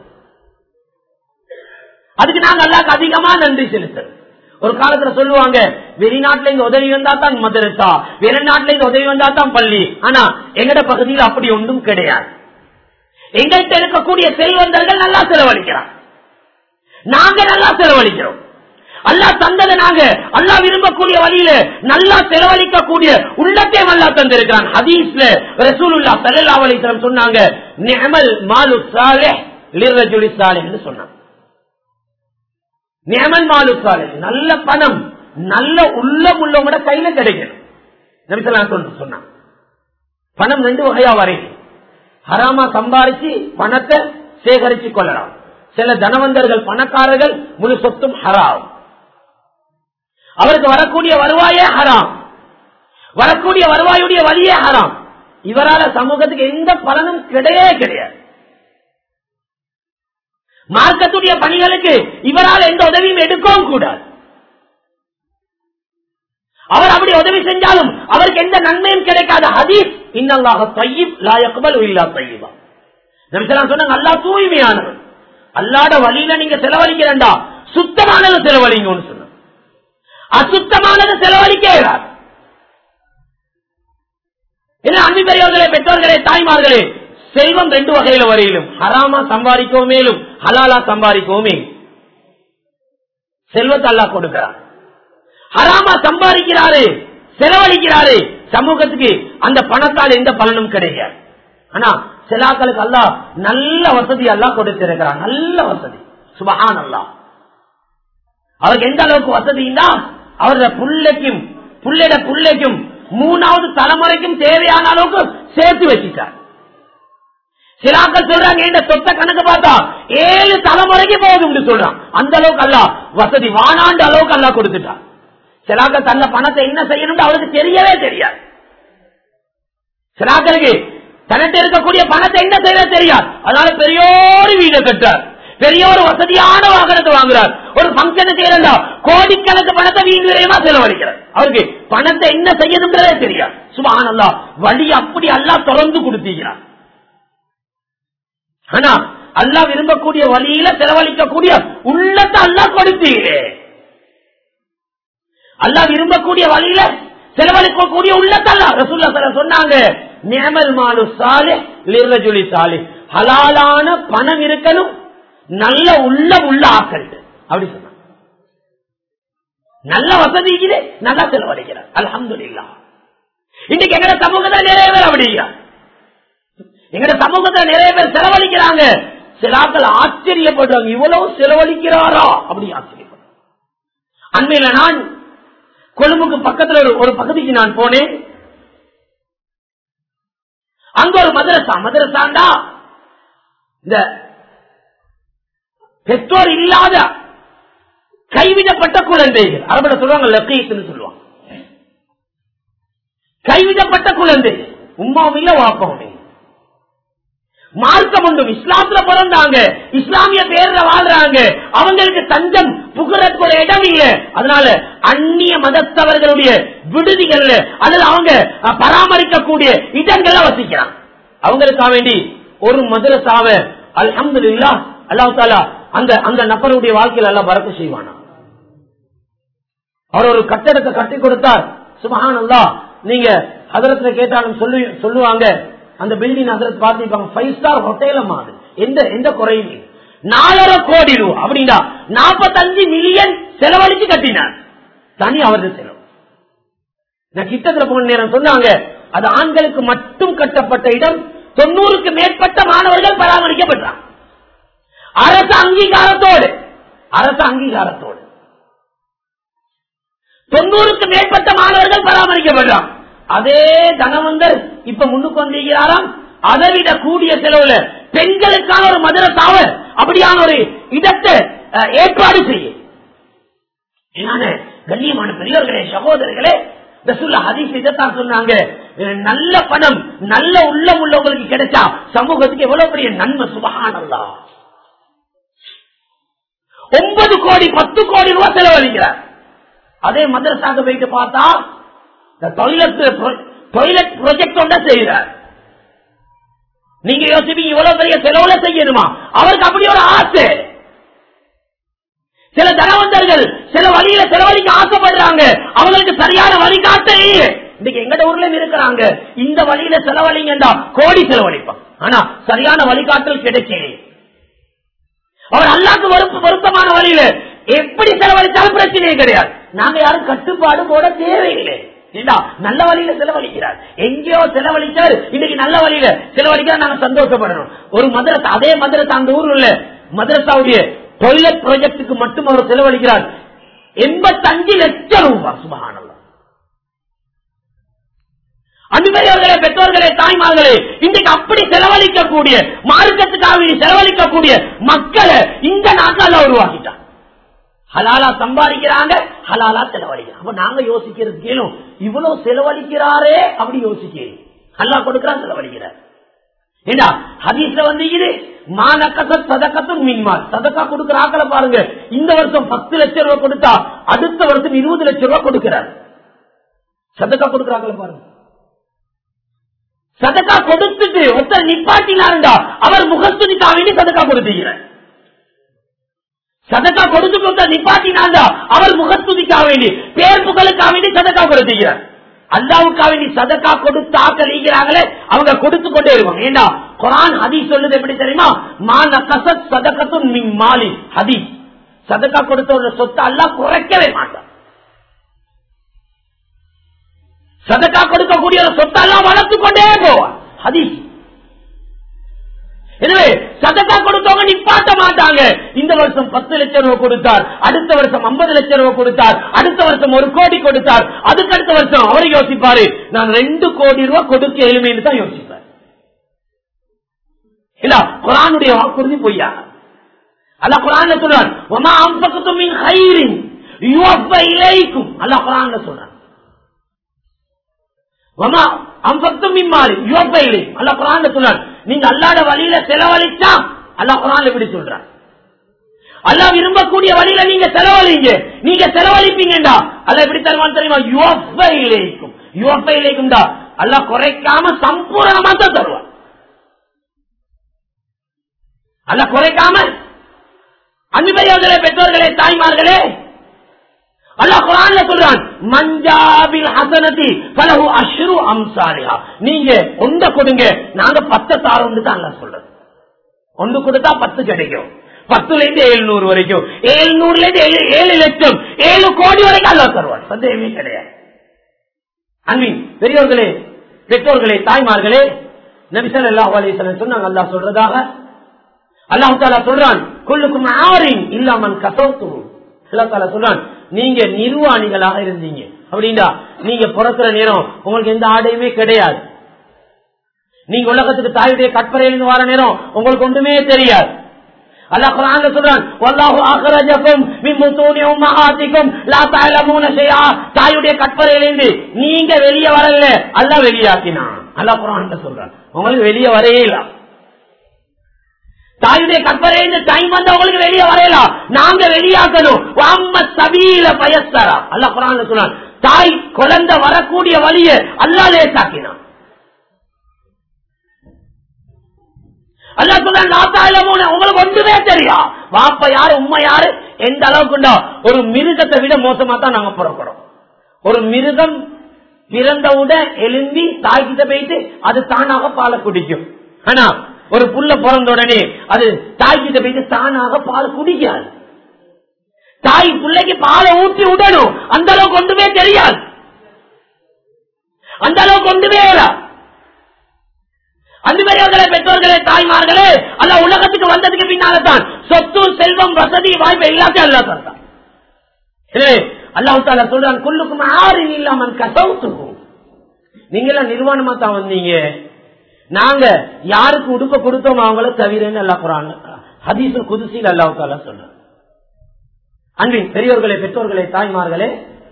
அதுக்கு நாங்க அல்லாக்கு அதிகமா நன்றி செலுத்தணும் ஒரு காலத்துல சொல்லுவாங்க வெளிநாட்டுல இருந்து உதவி வந்தா தான் மதரசா வெளிநாட்டுல இருந்து உதவி வந்தா தான் பள்ளி ஆனா எங்கட பகுதியில் அப்படி ஒன்றும் கிடையாது எங்கள்கிட்ட இருக்கக்கூடிய செல்வந்தர்கள் நல்லா செலவழிக்கிறார் நாங்க நல்லா செலவழிக்கிறோம் அல்லா தந்ததை நாங்க அல்லா விரும்பக்கூடிய வழியில நல்லா செலவழிக்கக்கூடிய உள்ளத்தையும் அல்லா தந்திருக்கிறான் ஹதீஸ்ல ரசூலுல்லா ஸல்லல்லாஹு அலைஹி வஸல்லம் சொன்னாங்க நிஅமல் மாலு சாலிஹ் லிர்ரஜுலி சாலிஹ்னு சொன்னாங்க நியமன் மாலுசாலை நல்ல பணம் நல்ல உள்ளம் உள்ளவங்களோட கையில கிடைக்கணும் நபிசலாம் சொல்ல சொன்னான் பணம் ரெண்டு வகையா வரைக்கும் ஹராமா சம்பாரிச்சு பணத்தை சேகரிச்சு கொள்ளலாம் சில தனவந்தர்கள் பணக்காரர்கள் முழு சொத்தும் ஹராம் அவருக்கு வரக்கூடிய வருவாயே ஹராம் வரக்கூடிய வருவாயுடைய வழியே ஹராம் இவரால சமூகத்துக்கு எந்த பலனும் கிடையவே கிடையாது மார்க்கத்துடைய பணிகளுக்கு இவரால் எந்த உதவியும் எடுக்கவும் கூடாது அவர் அப்படி உதவி செஞ்சாலும் அவருக்கு எந்த நன்மையும் கிடைக்காத ஹதீஸ் இன்னல்லாக தையீப் லாயக்குபல் இல்லா தையீபா நபிசலாம் சொன்னாங்க அல்லா தூய்மையானவர் அல்லாட வழியில நீங்க செலவழிக்கிறண்டா சுத்தமானது செலவழிங்கன்னு சொன்ன அசுத்தமானது செலவழிக்க என்ன அன்பு பெரியவர்களே பெற்றோர்களே தாய்மார்களே செல்வம் ரெண்டு வகையில வரையிலும் ஹராமா சம்பாதிக்கவும் மேலும் ஹலாலா சம்பாதிக்கவும் மேலும் செல்வத்தை அல்லா கொடுக்கிறார் ஹராமா சம்பாதிக்கிறாரு செலவழிக்கிறாரு சமூகத்துக்கு அந்த பணத்தால் எந்த பலனும் கிடையாது ஆனா சிலாக்களுக்கு அல்லா நல்ல வசதி எல்லாம் கொடுத்திருக்கிறார் நல்ல வசதி சுபஹான் அல்லா அவருக்கு எந்த அளவுக்கு வசதினா அவருடைய புள்ளைக்கும் புள்ளைட புள்ளைக்கும் மூணாவது தலைமுறைக்கும் தேவையான அளவுக்கு சேர்த்து வச்சுட்டார் சிலாக்கள் சொல்றாங்க இந்த சொத்த கணக்கு பார்த்தா ஏழு தலைமுறைக்கு போகுதுன்னு சொல்றான் அந்த அளவுக்கு அல்ல வசதி வானாண்டு அளவுக்கு அல்லா கொடுத்துட்டான் சிலாக்கள் தன்ன பணத்தை என்ன செய்யணும் அவருக்கு தெரியவே தெரியாது சிலாக்களுக்கு தனட்டு இருக்கக்கூடிய பணத்தை என்ன செய்ய தெரியாது அதனால பெரியோரு வீடு கட்டார் பெரிய ஒரு வசதியான வாகனத்தை வாங்குறார் ஒரு பங்கன் செய்யறா கோடிக்கணக்கு பணத்தை வீண் விரயமா செலவழிக்கிறார் அவருக்கு பணத்தை என்ன செய்யணுன்றதே தெரியாது சுபானல்லா வழி அப்படி அல்லா தொடர்ந்து கொடுத்தீங்கிறார் ஆனா அல்லா விரும்பக்கூடிய வழியில செலவழிக்கக்கூடிய உள்ளத்தை அல்லா கொடுத்தீரே அல்லா விரும்பக்கூடிய வழியில செலவழிக்கக்கூடிய உள்ளத்தை அல்லா ரசூல்லா சொன்னாங்க நேமல் மாலு சாலே லிரஜுலி சாலே ஹலாலான பணம் இருக்கணும் நல்ல உள்ள உள்ள ஆக்கள் அப்படி சொன்னாங்க நல்ல வசதி இருக்குது நல்லா செலவழிக்கிறார் அலமது இன்னைக்கு எங்கட சமூகத்தில் நிறைய பேர் அப்படிங்கிறார் எங்கட சமூகத்தில் நிறைய பேர் செலவழிக்கிறாங்க சிலாக்கள் ஆச்சரியப்படுறாங்க இவ்வளவு செலவழிக்கிறாரா அப்படி ஆச்சரியப்படுறாங்க அண்மையில நான் கொழும்புக்கு பக்கத்துல ஒரு பகுதிக்கு நான் போனேன் அங்க ஒரு மதரசா மதரசாண்டா இந்த பெற்றோர் இல்லாத கைவிடப்பட்ட குழந்தைகள் அரபட சொல்லுவாங்க லக்கீஸ்ன்னு சொல்லுவாங்க கைவிடப்பட்ட குழந்தை உமாவும் இல்ல வாப்பவும் இல்லை மார்க்கம் ஒன்றும் இஸ்லாத்துல பிறந்தாங்க இஸ்லாமிய பேர்ல வாழ்றாங்க அவங்களுக்கு தஞ்சம் புகழற்கு ஒரு இடம் இல்ல அதனால அந்நிய மதத்தவர்களுடைய விடுதிகள்ல அல்லது அவங்க பராமரிக்கக்கூடிய இடங்கள்ல வசிக்கிறாங்க அவங்களுக்காக வேண்டி ஒரு மதுரசாவ அல்ஹமது இல்லா அல்லாஹ் தாலா அந்த அந்த நபருடைய வாழ்க்கையில் எல்லாம் பறக்க செய்வானா அவர் ஒரு கட்டடத்தை கட்டி கொடுத்தார் சுபஹான் அல்லா நீங்க அதரத்துல கேட்டாலும் சொல்லி சொல்லுவாங்க அந்த பில்டிங் அதற்கு பார்த்திருப்பாங்க ஃபைவ் ஸ்டார் ஹோட்டல மாறு எந்த எந்த குறையும் இல்லை. நாலரை கோடி ரூபா அப்படின்னா நாற்பத்தஞ்சு மில்லியன் செலவழிச்சு கட்டினார் தனி அவரது செலவு நான் கிட்டத்துல போன நேரம் சொன்னாங்க அது ஆண்களுக்கு மட்டும் கட்டப்பட்ட இடம் தொண்ணூறுக்கு மேற்பட்ட மாணவர்கள் பராமரிக்கப்பட்டார் அரசு அங்கீகாரத்தோடு அரசு அங்கீகாரத்தோடு தொண்ணூறுக்கு மேற்பட்ட மாணவர்கள் பராமரிக்கப்படுறான் அதே தனவந்தர் இப்ப முன்னுக்கு வந்திருக்கிறாராம் அதை விட கூடிய செலவுல பெண்களுக்கான ஒரு மதுரசாவ அப்படியான ஒரு இடத்தை அஹ், ஏற்பாடு செய்யும் என்னான கண்ணியமான பெரியவர்களே சகோதரர்களே ரசூல்லா ஹதீஸ் இதைத்தான் சொன்னாங்க அஹ், நல்ல பணம் நல்ல உள்ளம் உள்ளவங்களுக்கு கிடைச்சா சமூகத்துக்கு எவ்வளவு பெரிய நன்மை சுபகானல்லா ஒன்பது கோடி பத்து கோடி ரூபாய் செலவழிக்கிறார் அதே மதரசாக போயிட்டு பார்த்தா இந்த டாய்லெட் டாய்லெட் ப்ராஜெக்ட் ஒன்றை செய்கிறார் நீங்க யோசிப்பீங்க இவ்வளவு பெரிய செலவுல செய்யணுமா அவருக்கு அப்படி ஒரு ஆசை சில தனவந்தர்கள் சில வழியில செலவழிக்க ஆசைப்படுறாங்க அவங்களுக்கு சரியான வழிகாட்ட இல்லை இன்னைக்கு எங்கட ஊர்ல இருக்கிறாங்க இந்த வழியில செலவழிங்கண்டா கோடி செலவழிப்பான் ஆனா சரியான வழிகாட்டல் கிடைக்கலையே அவர் அல்லாக்கு வரும் பொருத்தமான வழியில எப்படி செலவழித்தாலும் பிரச்சனையே கிடையாது நாங்க யாரும் கட்டுப்பாடு போட தேவையில்லை ஏண்டா, நல்ல வழியில செலவழிக்கிறார் எங்கேயோ செலவழிச்சார் இன்னைக்கு நல்ல வழியில செலவழிக்கிறார் நாங்க சந்தோஷப்படணும் ஒரு மதரசா அதே மதரசா அந்த ஊர்ல உள்ள மதரசாவுடைய டொய்லெட் ப்ராஜெக்டுக்கு மட்டும் அவர் செலவழிக்கிறார் எண்பத்தஞ்சு லட்சம் ரூபாய் சுபகானல்லா அன்பர்களே பெற்றோர்களே தாய்மார்களே இன்றைக்கு அப்படி செலவழிக்கக்கூடிய மார்க்கத்துக்காக செலவழிக்கக்கூடிய மக்களை இந்த நாட்டால உருவாக்கிட்டான் ஹலாலா சம்பாதிக்கிறாங்க ஹலாலா செலவழிக்கிறாங்க அப்ப நாங்க யோசிக்கிறது கேளும் இவ்வளவு செலவழிக்கிறாரே அப்படி யோசிக்கிறேன் அல்லா கொடுக்கிறான் செலவழிக்கிறார் ஏண்டா ஹதீஸ்ல வந்து இது மானக்கச சதக்கத்தும் மின்மால் சதக்கா கொடுக்கிற ஆக்களை பாருங்க இந்த வருஷம் பத்து லட்சம் ரூபாய் கொடுத்தா அடுத்த வருஷம் இருபது லட்சம் ரூபாய் கொடுக்கிறார் சதக்கா கொடுக்கிற ஆக்களை பாருங்க சதக்கா கொடுத்துட்டு ஒருத்தர் நிப்பாட்டினாருண்டா அவர் முகஸ்துதிக்கா வேண்டி சதக்கா கொடுத்துக்கிறார் சதக்கா கொடுத்துட்டு ஒருத்தர் நிப்பாட்டினாண்டா அவர் முகஸ்துதிக்கா வேண்டி பேர் புகழுக்கா வேண்டி சதக்கா கொடுத்துக்கிறார் அல்லாவுக்கா வேண்டி சதக்கா கொடுத்து ஆக்கள் ஈகிறாங்களே அவங்க கொடுத்து கொண்டே இருக்கும் ஏண்டா குரான் ஹதீஸ் சொல்லுது எப்படி தெரியுமா மான கசத் சதக்கத்தும் மின் மாலி ஹதீஸ் சதக்கா கொடுத்த ஒரு சொத்தை அல்லா குறைக்கவே மாட்டான் சதக்கா கொடுக்கக்கூடிய ஒரு சொத்தெல்லாம் வளர்த்து கொண்டே போவான் ஹதீஸ் எனவே சதக்கா கொடுத்தவங்க நிப்பாட்ட மாட்டாங்க இந்த வருஷம் பத்து லட்சம் ரூபாய் கொடுத்தார் அடுத்த வருஷம் ஐம்பது லட்சம் ரூபாய் கொடுத்தார் அடுத்த வருஷம் ஒரு கோடி கொடுத்தார் அதுக்கு அடுத்த வருஷம் அவரை யோசிப்பாரு நான் ரெண்டு கோடி ரூபாய் கொடுக்க எளிமைன்னு தான் யோசிப்பார் இல்ல குரானுடைய வாக்குறுதி பொய்யா அல்ல குரான் சொல்றான் ஒமா அம்பக்கத்தும் மின் ஹைரின் யுவப்ப இலைக்கும் அல்ல குரான் சொல்றான் ஒமா அம்பத்தும் மின்மாறி யுவப்ப இலை அல்ல குரான் சொல்றான் நீங்க அல்லாத வழியில செலவழிச்சா அல்லா குரான் எப்படி சொல்றான் அல்லா விரும்பக்கூடிய வழியில நீங்க செலவழிங்க நீங்க செலவழிப்பீங்கடா அல்ல எப்படி தருவான் தெரியுமா யுவப்ப இலைக்கும் யுவப்ப இலைக்கும் தான் அல்லா குறைக்காம சம்பூர்ணமா தான் தருவான் அல்ல குறைக்காம அன்பையோர்களே பெற்றோர்களே தாய்மார்களே அல்லா குரான்ல சொல்றான் மஞ்சாபில் ஹசனதி பலகு அஷ்ரு அம்சாரியா நீங்க ஒண்ட கொடுங்க நாங்க பத்த தாரோண்டு தான் அல்லா சொல்றது ஒன்று கொடுத்தா பத்து கிடைக்கும் பத்துல இருந்து எழுநூறு வரைக்கும் ஏழுநூறுல இருந்து ஏழு ஏழு லட்சம் ஏழு கோடி வரைக்கும் அல்லா தருவார் சந்தேகமே கிடையாது அன்பின் பெரியோர்களே பெற்றோர்களே தாய்மார்களே நபிசல் அல்லாஹ் அலையம் சொன்னாங்க அல்லா சொல்றதாக அல்லாஹு தாலா சொல்றான் கொள்ளுக்கும் ஆறின் இல்லாமல் கசோத்து அல்லா தாலா சொல்றான் நீங்க நிர்வாணிகளாக இருந்தீங்க அப்படின்னா நீங்க பிறக்கிற நேரம் உங்களுக்கு எந்த ஆடையுமே கிடையாது நீங்க உலகத்துக்கு தாயுடைய கற்பறையிலிருந்து வர நேரம் உங்களுக்கு ஒன்றுமே தெரியாது அல்லாஹ் குர்ஆன்ல சொல்றான் வல்லாஹு அக்ரஜக்கும் மின் புத்தூனி உம்மஹாத்திக்கும் லா தஅலமூன ஷைஆ தாயுடைய கற்பறையிலிருந்து நீங்க வெளியே வரல அல்லாஹ் வெளியாக்கினான் அல்லாஹ் குர்ஆன்ல சொல்றான் உங்களுக்கு வெளியே வரவே இல்லை தாயுடைய கற்பறையிலிருந்து டைம் வந்தவங்களுக்கு வெளியே வரையலாம் நாங்க வெளியாக்கணும் வாம்ம சபீல பயஸ்தரா அல்ல குரான் சொன்னான் தாய் குழந்தை வரக்கூடிய வழிய அல்லா லேசாக்கினான் அல்லா சொன்ன நாத்தாயில போன உங்களுக்கு ஒன்றுமே தெரியா வாப்ப யாரு உண்மை யாரு எந்த அளவுக்குண்டா ஒரு மிருகத்தை விட மோசமா தான் நாங்க புறப்படுறோம் ஒரு மிருகம் பிறந்தவுடன் எழுந்தி தாய்கிட்ட போயிட்டு அது தானாக பாலை குடிக்கும் ஆனா ஒரு புள்ள பிறந்த உடனே அது தாய்கிட்ட போயிட்டு தானாக பால் குடிக்காது தாய் பிள்ளைக்கு பாலை ஊற்றி விடணும் அந்த அளவுக்கு ஒன்றுமே தெரியாது அந்த அளவுக்கு ஒன்றுமே அன்பர்களே பெற்றோர்களே தாய்மார்களே அல்ல உலகத்துக்கு வந்ததுக்கு பின்னால்தான் சொத்து செல்வம் வசதி வாய்ப்பு எல்லாத்தையும் அல்லா தந்தான் அல்லாஹு தாலா சொல்றான் குள்ளுக்கும் ஆறின் இல்லாமல் கசவுத்துக்கும் நீங்க எல்லாம் நிர்வாணமா தான் வந்தீங்க நாங்க யாருக்கு உடுப்ப கொடுத்தோம் அவங்கள தவிரன்னு அல்லா குரான் ஹதீசு குதிசில் அல்லாஹு தாலா சொல்றான் அன்பின் பெரியோர்களே பெற்றோர்களே தாய்மார்களே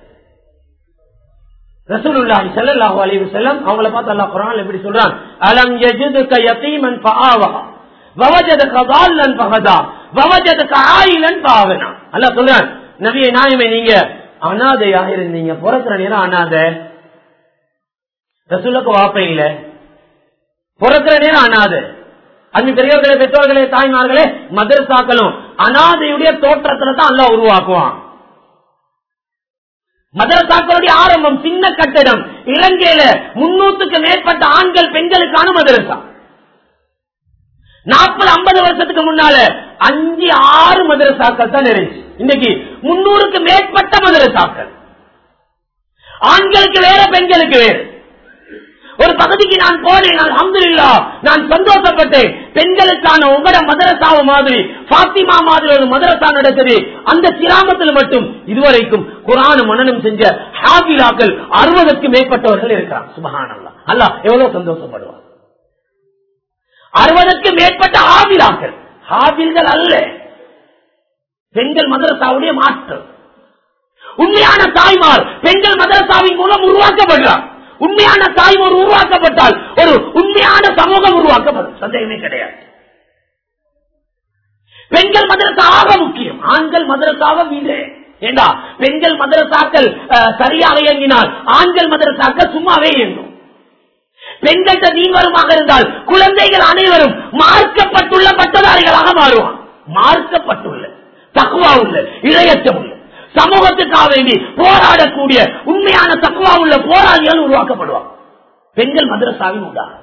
ரசூலுல்லாஹி ஸல்லல்லாஹு அலைஹி வஸல்லம் அவங்கள பார்த்து அல்லாஹ் குர்ஆன்ல எப்படி சொல்றான் அலம் யஜிதுக யதீமன் ஃபஆவா வவஜதக ضالன் ஃபஹதா வவஜதக ஆயிலன் ஃபஆவனா அல்லாஹ் சொல்றான் நபியே நாயமே நீங்க அனாதையாக இருந்தீங்க பிறக்கிற நேரம் அனாதை ரசூலுக்கு வாப்ப இல்ல பிறக்கிற நேரம் அனாதை அன்பு பெரியவர்களே பெற்றோர்களே தாய்மார்களே மதரசாக்களும் அனாதையுடைய தோற்றத்துல தான் அல்லாஹ் உருவாக்குவான் மதரசாக்களுடைய ஆரம்பம் சின்ன கட்டடம் இலங்கையில முன்னூத்துக்கு மேற்பட்ட ஆண்கள் பெண்களுக்கான மதரசா நாற்பது ஐம்பது வருஷத்துக்கு முன்னால அஞ்சு ஆறு மதரசாக்கள் தான் இருந்துச்சு இன்னைக்கு முன்னூறுக்கு மேற்பட்ட மதரசாக்கள் ஆண்களுக்கு வேற பெண்களுக்கு வேறு ஒரு பகுதிக்கு நான் போனேன் அல்ஹம்துலில்லா நான் சந்தோஷப்பட்டேன் பெண்களுக்கான உங்களோட மதரசாவ மாதிரி பாத்திமா மாதிரி ஒரு மதரசா நடக்குது அந்த கிராமத்தில் மட்டும் இதுவரைக்கும் குரான் மனனம் செஞ்ச ஹாபிலாக்கள் அறுபதுக்கு மேற்பட்டவர்கள் இருக்கிறார் சுபஹானல்லா அல்லாஹ் எவ்வளவு சந்தோஷப்படுவார் அறுபதுக்கு மேற்பட்ட ஹாபிலாக்கள் ஹாபில்கள் அல்ல பெண்கள் மதரசாவுடைய மாற்றம் உண்மையான தாய்மார் பெண்கள் மதரசாவின் மூலம் உருவாக்கப்படுறார் உண்மையான தாய்மார் உருவாக்கப்பட்டால் ஒரு உண்மையான சமூகம் உருவாக்கப்படும் சந்தேகமே கிடையாது பெண்கள் மதரசா ஆக முக்கியம் ஆண்கள் மதரசாக இல்லை ஏண்டா பெண்கள் மதரசாக்கள் அஹ், சரியாக இயங்கினால் ஆண்கள் மதரசாக்கள் சும்மாவே இயங்கும் பெண்கள்கிட்ட தீவிரமாக இருந்தால் குழந்தைகள் அனைவரும் மார்க்கப்பட்டுள்ள பட்டதாரிகளாக மாறுவான் மார்க்கப்பட்டுள்ள தக்குவா உள்ள இளையச்சம் உள்ள சமூகத்துக்காக வேண்டி போராடக்கூடிய உண்மையான தக்குவா உள்ள போராளிகள் உருவாக்கப்படுவார் பெண்கள் மதரசாவின் உதாரணம்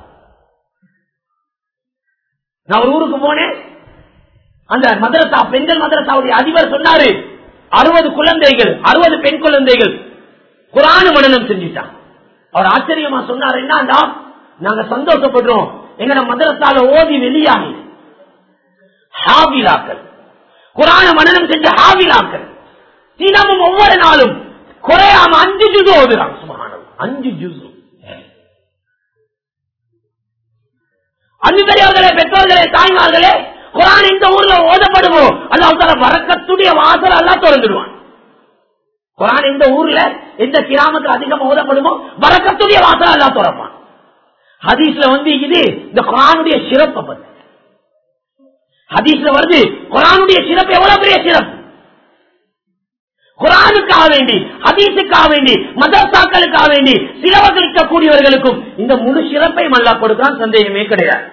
நான் ஒரு ஊருக்கு போனேன் அந்த மதரசா பெண்கள் மதரசாவுடைய அதிபர் சொன்னாரு அறுபது குழந்தைகள் அறுபது பெண் குழந்தைகள் குரான மனநம் செஞ்சுட்டான் அவர் ஆச்சரியமா சொன்னார் என்னடா நாங்க சந்தோஷப்படுறோம் எங்கட மதரசால ஓதி வெளியாகி ஹாவிலாக்கள் குரான மனநம் செஞ்ச ஹாவிலாக்கள் தினமும் ஒவ்வொரு நாளும் குறையாம அஞ்சு ஜுது ஓதுறாங்க சுமானம் அஞ்சு ஜுசு அஞ்சு பெரியவர்களே பெற்றோர்களே தாய்மார்களே குரான் இந்த ஊர்ல ஓதப்படுமோ அல்லாஹ் வரக்கத்துடைய வாசல் எல்லாம் திறந்துடுவான் குரான் எந்த ஊர்ல எந்த கிராமத்துல அதிகம் ஓதப்படுமோ வரக்கத்துடைய வாசல் எல்லாம் திறப்பான் ஹதீஸ்ல வந்து இது இந்த குரானுடைய சிறப்பை பத்தி ஹதீஸ்ல வருது குரானுடைய சிறப்பு எவ்வளவு பெரிய சிறப்பு குரானுக்காக வேண்டி ஹதீஸுக்காக வேண்டி மதரசாக்களுக்காக வேண்டி சிலவகளிக்கக்கூடியவர்களுக்கும் இந்த முழு சிறப்பையும் அல்லா கொடுக்கிறான் சந்தேகமே கிடையாது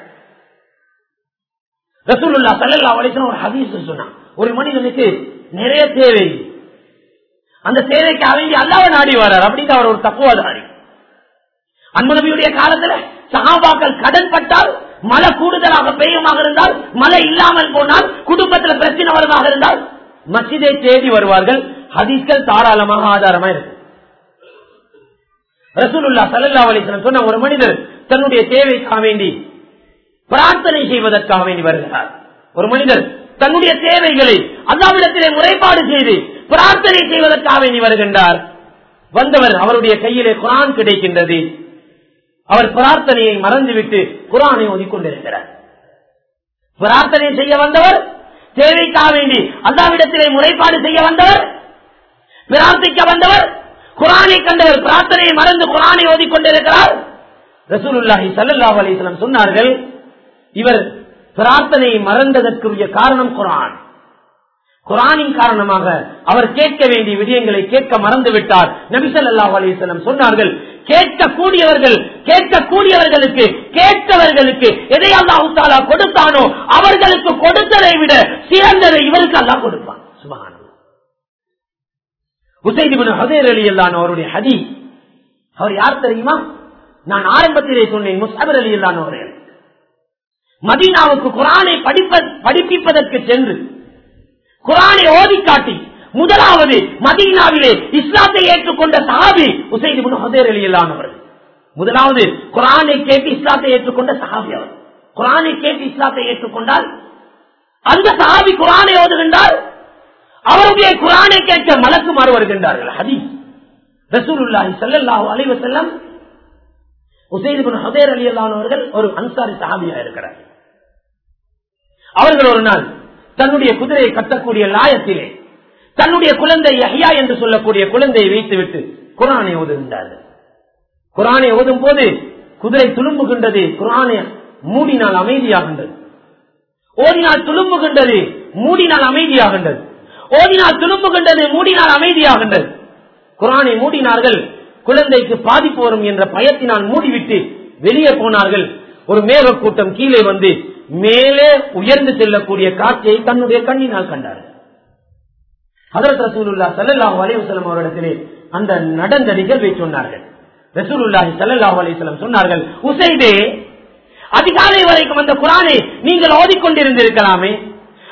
ரசூலுல்லா சல்லல்லா அலிஸ்லாம் ஒரு ஹதீஸ் சொன்னான் ஒரு மனிதனுக்கு நிறைய தேவை அந்த தேவைக்கு அவங்க அல்லாவ நாடி வர்றார் அப்படின்னு அவர் ஒரு தப்புவாதாரி அன்புடைய காலத்துல சகாபாக்கள் கடன் பட்டால் மழை கூடுதலாக பெய்யுமாக இருந்தால் மழை இல்லாமல் போனால் குடும்பத்துல பிரச்சனை வருமாக இருந்தால் மசிதை தேடி வருவார்கள் ஹதீஸ்கள் தாராளமாக ஆதாரமா இருக்கு ரசூலுல்லா சல்லல்லா அலிஸ்லாம் சொன்ன ஒரு மனிதர் தன்னுடைய தேவைக்காக வேண்டி பிரார்த்தனை செய்வதற்காக வேண்டி வருகிறார் ஒரு மனிதர் தன்னுடைய தேவைகளை அல்லாவிடத்திலே முறைப்பாடு செய்து பிரார்த்தனை செய்வதற்காக வேண்டி வருகின்றார் வந்தவர் அவருடைய கையிலே குரான் கிடைக்கின்றது அவர் பிரார்த்தனையை மறந்துவிட்டு குரானை ஓதிக்கொண்டிருக்கிறார் பிரார்த்தனை செய்ய வந்தவர் தேவைக்காக வேண்டி அல்லாவிடத்திலே முறைப்பாடு செய்ய வந்தவர் பிரார்த்திக்க வந்தவர் குரானை கண்டவர் பிரார்த்தனையை மறந்து குரானை ஓதிக்கொண்டிருக்கிறார் ரசூலுல்லாஹி சல்லாஹ் அலிஸ்லாம் சொன்னார்கள் இவர் பிரார்த்தனையை மறந்ததற்குரிய காரணம் குரான் குரானின் காரணமாக அவர் கேட்க வேண்டிய விடயங்களை கேட்க மறந்து விட்டார் நபிசல்லாஹ் அலிஸ்லம் சொன்னார்கள் கேட்கக்கூடியவர்கள் கேட்கக்கூடியவர்களுக்கு கேட்கவர்களுக்கு எதை அல்லாஹு தாலா கொடுத்தானோ அவர்களுக்கு கொடுத்ததை விட சிறந்ததை இவருக்கு அல்லாஹ் கொடுப்பான் சுபகான உசைதிபின் ஹதேர் அலி அல்லான் அவருடைய ஹதி அவர் யார் தெரியுமா நான் ஆரம்பத்திலே சொன்னேன் முஸ்தபர் அலி அல்லான் அவர்கள் மதீனாவுக்கு குரானை படிப்ப படிப்பிப்பதற்கு சென்று குரானை ஓதி காட்டி முதலாவது மதீனாவிலே இஸ்லாத்தை ஏற்றுக்கொண்ட சஹாபி உசைது ஹதேர் அலியல்லானவர் முதலாவது குரானை கேட்டு இஸ்லாத்தை ஏற்றுக்கொண்ட சஹாபி அவர் குரானை கேட்டு இஸ்லாத்தை ஏற்றுக்கொண்டால் அந்த சஹாபி குரானை ஓதுகின்றால் அவருடைய குரானை கேட்க மலக்கு மாறு வருகின்றார்கள் ஹதீஸ் ரசூலுல்லாஹி ஸல்லல்லாஹு அலைஹி வஸல்லம் உசைது பின் ஹதேர் அலியல்லானவர்கள் ஒரு அன்சாரி சஹாபியா இருக்கிறார் அவர்கள் ஒரு நாள் தன்னுடைய குதிரையை கட்டக்கூடிய லாயத்திலே தன்னுடைய குழந்தை யஹ்யா என்று சொல்லக்கூடிய குழந்தையை வைத்துவிட்டு குரானை ஓதுகின்றார்கள் குரானை ஓதும் போது குதிரை துளும்புகின்றது குரானை மூடினால் அமைதியாகின்றது ஓடினால் துளும்புகின்றது மூடினால் அமைதியாகின்றது ஓடினால் துளும்புகின்றது மூடினால் அமைதியாகின்றது குரானை மூடினார்கள் குழந்தைக்கு பாதிப்பு வரும் என்ற பயத்தினால் மூடிவிட்டு வெளியே போனார்கள் ஒரு மேக கூட்டம் கீழே வந்து மேலே உயர்ந்து செல்லக்கூடிய காட்சியை தன்னுடைய கண்ணினால் கண்டார்கள் ஹதரத் ரசூலுல்லா சல்லாஹூ அலைவசலம் அவரிடத்திலே அந்த நடந்த நிகழ்வை சொன்னார்கள் ரசூலுல்லாஹி சல்லாஹூ அலைவசலம் சொன்னார்கள் உசைதே அதிகாலை வரைக்கும் அந்த குரானை நீங்கள் ஓதிக்கொண்டிருந்திருக்கலாமே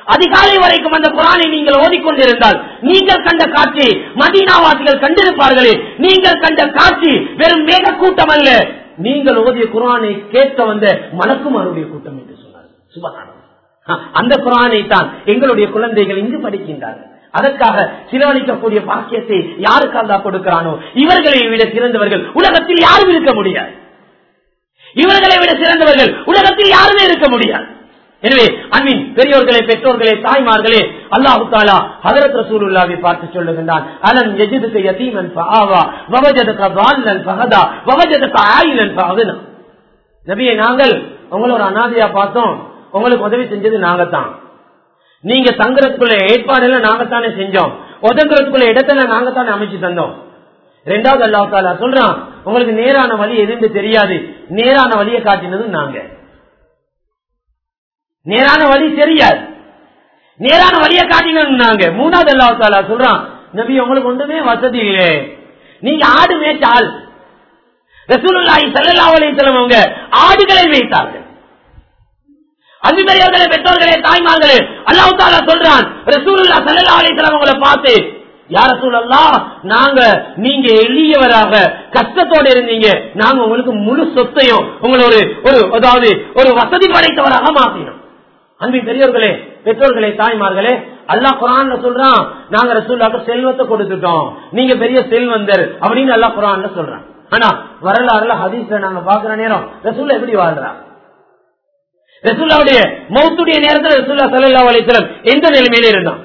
அதிகாலை வரைக்கும் அந்த குரானை நீங்கள் ஓதிக்கொண்டிருந்தால் நீங்கள் கண்ட காட்சி மதீனாவாசிகள் கண்டிருப்பார்களே நீங்கள் கண்ட காட்சி வெறும் மேக கூட்டம் அல்ல நீங்கள் ஓதிய குரானை கேட்க வந்த மலக்குமாருடைய கூட்டம் என்று சொன்னார் சுபகானம் அந்த குரானை தான் எங்களுடைய குழந்தைகள் இங்கு படிக்கின்றார்கள் அதற்காக சிலவழிக்கக்கூடிய பாக்கியத்தை யாருக்கு அல்லா கொடுக்கிறானோ இவர்களை விட சிறந்தவர்கள் உலகத்தில் யாரும் இருக்க முடியாது இவர்களை விட சிறந்தவர்கள் உலகத்தில் யாருமே இருக்க முடியாது எனவே அன்பின் பெரியோர்களே பெற்றோர்களே தாய்மார்களே அல்லாஹு தாலா ஹதரத் ரசூலுல்லாவை பார்த்து சொல்லுகின்றான் அலம் எஜிதுக்கு யதீமன் ஃபஆவா வவஜதக ضالن ஃபஹதா வவஜதக ஆயிலன் ஃபஅதுனா நபியே நாங்கள் உங்களை ஒரு அனாதையா பார்த்தோம் உங்களுக்கு உதவி செஞ்சது நாங்க தான் நீங்க தங்குறதுக்குள்ள ஏற்பாடுல நாங்கத்தானே செஞ்சோம் ஒதுங்குறதுக்குள்ள இடத்துல நாங்கத்தானே அமைச்சு தந்தோம் ரெண்டாவது அல்லாஹ் தாலா சொல்றான் உங்களுக்கு நேரான வழி எதுன்னு தெரியாது நேரான வழியை காட்டினதும் நாங்க நேரான வழி தெரியாது நேரான வழியை காட்டினது நாங்க மூணாவது அல்லாஹ் தாலா சொல்றான் நபி உங்களுக்கு ஒன்றுமே வசதி இல்லை நீங்க ஆடு மேய்ச்சால் ரசூலுல்லாஹி ஸல்லல்லாஹு அலைஹி வஸல்லம் அவங்க ஆடுகளை வைத்தார்கள் அன்புமரியவர்களே பெற்றோர்களே தாய்மார்களே அல்லாஹ் தாலா சொல்றான் ரசூலுல்லாஹ் ஸல்லல்லாஹு அலைஹி வஸல்லம் உங்களை பார்த்து யார சூழல்லாம் நாங்க நீங்க எளியவராக கஷ்டத்தோட இருந்தீங்க நாங்க உங்களுக்கு முழு சொத்தையும் உங்களை ஒரு ஒரு அதாவது ஒரு வசதி படைத்தவராக மாத்தினோம் அன்பின் பெரியவர்களே பெற்றோர்களே தாய்மார்களே அல்லாஹ் குரான்ல சொல்றான் நாங்க ரசூல்லாக்கு செல்வத்தை கொடுத்துட்டோம் நீங்க பெரிய செல்வந்தர் அப்படின்னு அல்லாஹ் குரான்ல சொல்றான் ஆனா வரலாறுல ஹதீஸ்ல நாங்க பாக்குற நேரம் ரசூல்லா எப்படி வாழ்றாங்க ரசூல்லாவுடைய மௌத்துடைய நேரத்தில் ரசூல்லா சல்லா அலிஸ்லம் எந்த நிலைமையில இருந்தான்